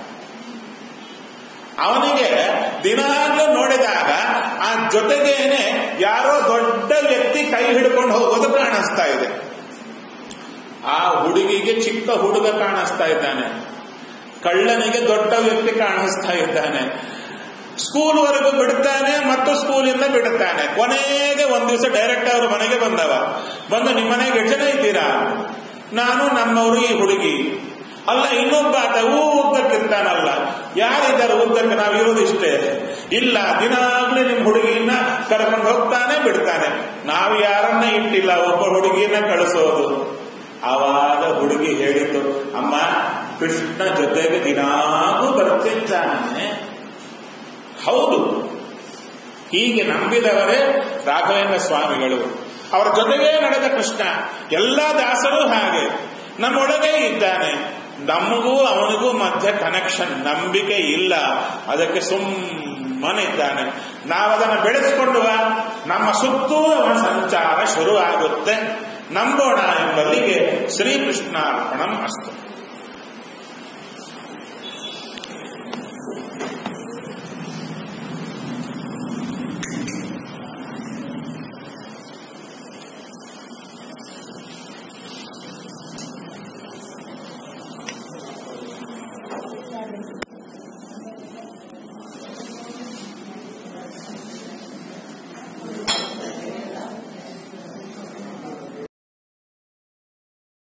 ಅವನಿಗೆ ದಿನಾಗ್ಲೂ ನೋಡಿದಾಗ ಆ ಜೊತೆಗೇನೆ ಯಾರೋ ದೊಡ್ಡ ವ್ಯಕ್ತಿ ಕೈ ಹಿಡ್ಕೊಂಡು ಹೋಗೋದು ಕಾಣಿಸ್ತಾ ಇದೆ ಆ ಹುಡುಗಿಗೆ ಚಿಕ್ಕ ಹುಡುಗ ಕಾಣಿಸ್ತಾ ಇದ್ದಾನೆ ಕಳ್ಳನಿಗೆ ದೊಡ್ಡ ವ್ಯಕ್ತಿ ಕಾಣಿಸ್ತಾ ಇದ್ದಾನೆ ಸ್ಕೂಲ್ ವರೆಗೂ ಬಿಡ್ತಾನೆ ಮತ್ತು ಸ್ಕೂಲಿಂದ ಬಿಡುತ್ತಾನೆ ಕೊನೆಗೆ ಒಂದ್ ದಿವಸ ಡೈರೆಕ್ಟ್ ಅವ್ರ ಮನೆಗೆ ಬಂದವ ಬಂದು ನಿಮ್ಮ ಮನೆಗೆ ಎಷ್ಟು ಜನ ಇದ್ದೀರಾ ನಾನು ನಮ್ಮವರು ಈ ಹುಡುಗಿ ಅಲ್ಲ ಇನ್ನೊಬ್ಬ ಆತ ಹೂ ಉದ್ದಕ್ಕಿರ್ತಾನಲ್ಲ ಯಾರಿದ್ದಾರೆ ಉದ್ದಕ್ಕೆ ನಾವಿರೋದು ಇಷ್ಟೇ ಇಲ್ಲ ದಿನಾಗ್ಲೂ ನಿಮ್ ಹುಡುಗಿಯನ್ನ ಕರ್ಕೊಂಡು ಹೋಗ್ತಾನೆ ಬಿಡ್ತಾನೆ ನಾವು ಯಾರನ್ನ ಇಟ್ಟಿಲ್ಲ ಒಬ್ಬ ಹುಡುಗಿಯನ್ನ ಕಳಿಸೋದು ಆವಾಗ ಹುಡುಗಿ ಹೇಳಿತು ಅಮ್ಮ ಕೃಷ್ಣ ಜೊತೆಗೆ ದಿನಾಗೂ ಬರ್ತಿದ್ದಾನೆ ಹೌದು ಹೀಗೆ ನಂಬಿದವರೇ ರಾಘವೇಂದ್ರ ಸ್ವಾಮಿಗಳು ಅವರ ಜೊತೆಗೇ ನಡೆದ ಕೃಷ್ಣ ಎಲ್ಲ ದಾಸರು ಹಾಗೆ ನಮ್ಮೊಳಗೆ ಇದ್ದಾನೆ ನಮಗೂ ಅವನಿಗೂ ಮಧ್ಯೆ ಕನೆಕ್ಷನ್ ನಂಬಿಕೆ ಇಲ್ಲ ಅದಕ್ಕೆ ಸುಮ್ಮನೆ ಇದ್ದಾನೆ ನಾವದನ್ನು ಬೆಳೆಸಿಕೊಂಡು ನಮ್ಮ ಸುತ್ತೂ ಅವನ ಸಂಚಾರ ಶುರು ಆಗುತ್ತೆ ನಂಬೋಣ ಎಂಬಲ್ಲಿಗೆ ಶ್ರೀಕೃಷ್ಣಾರ್ಪಣಂ ಅಸ್ತು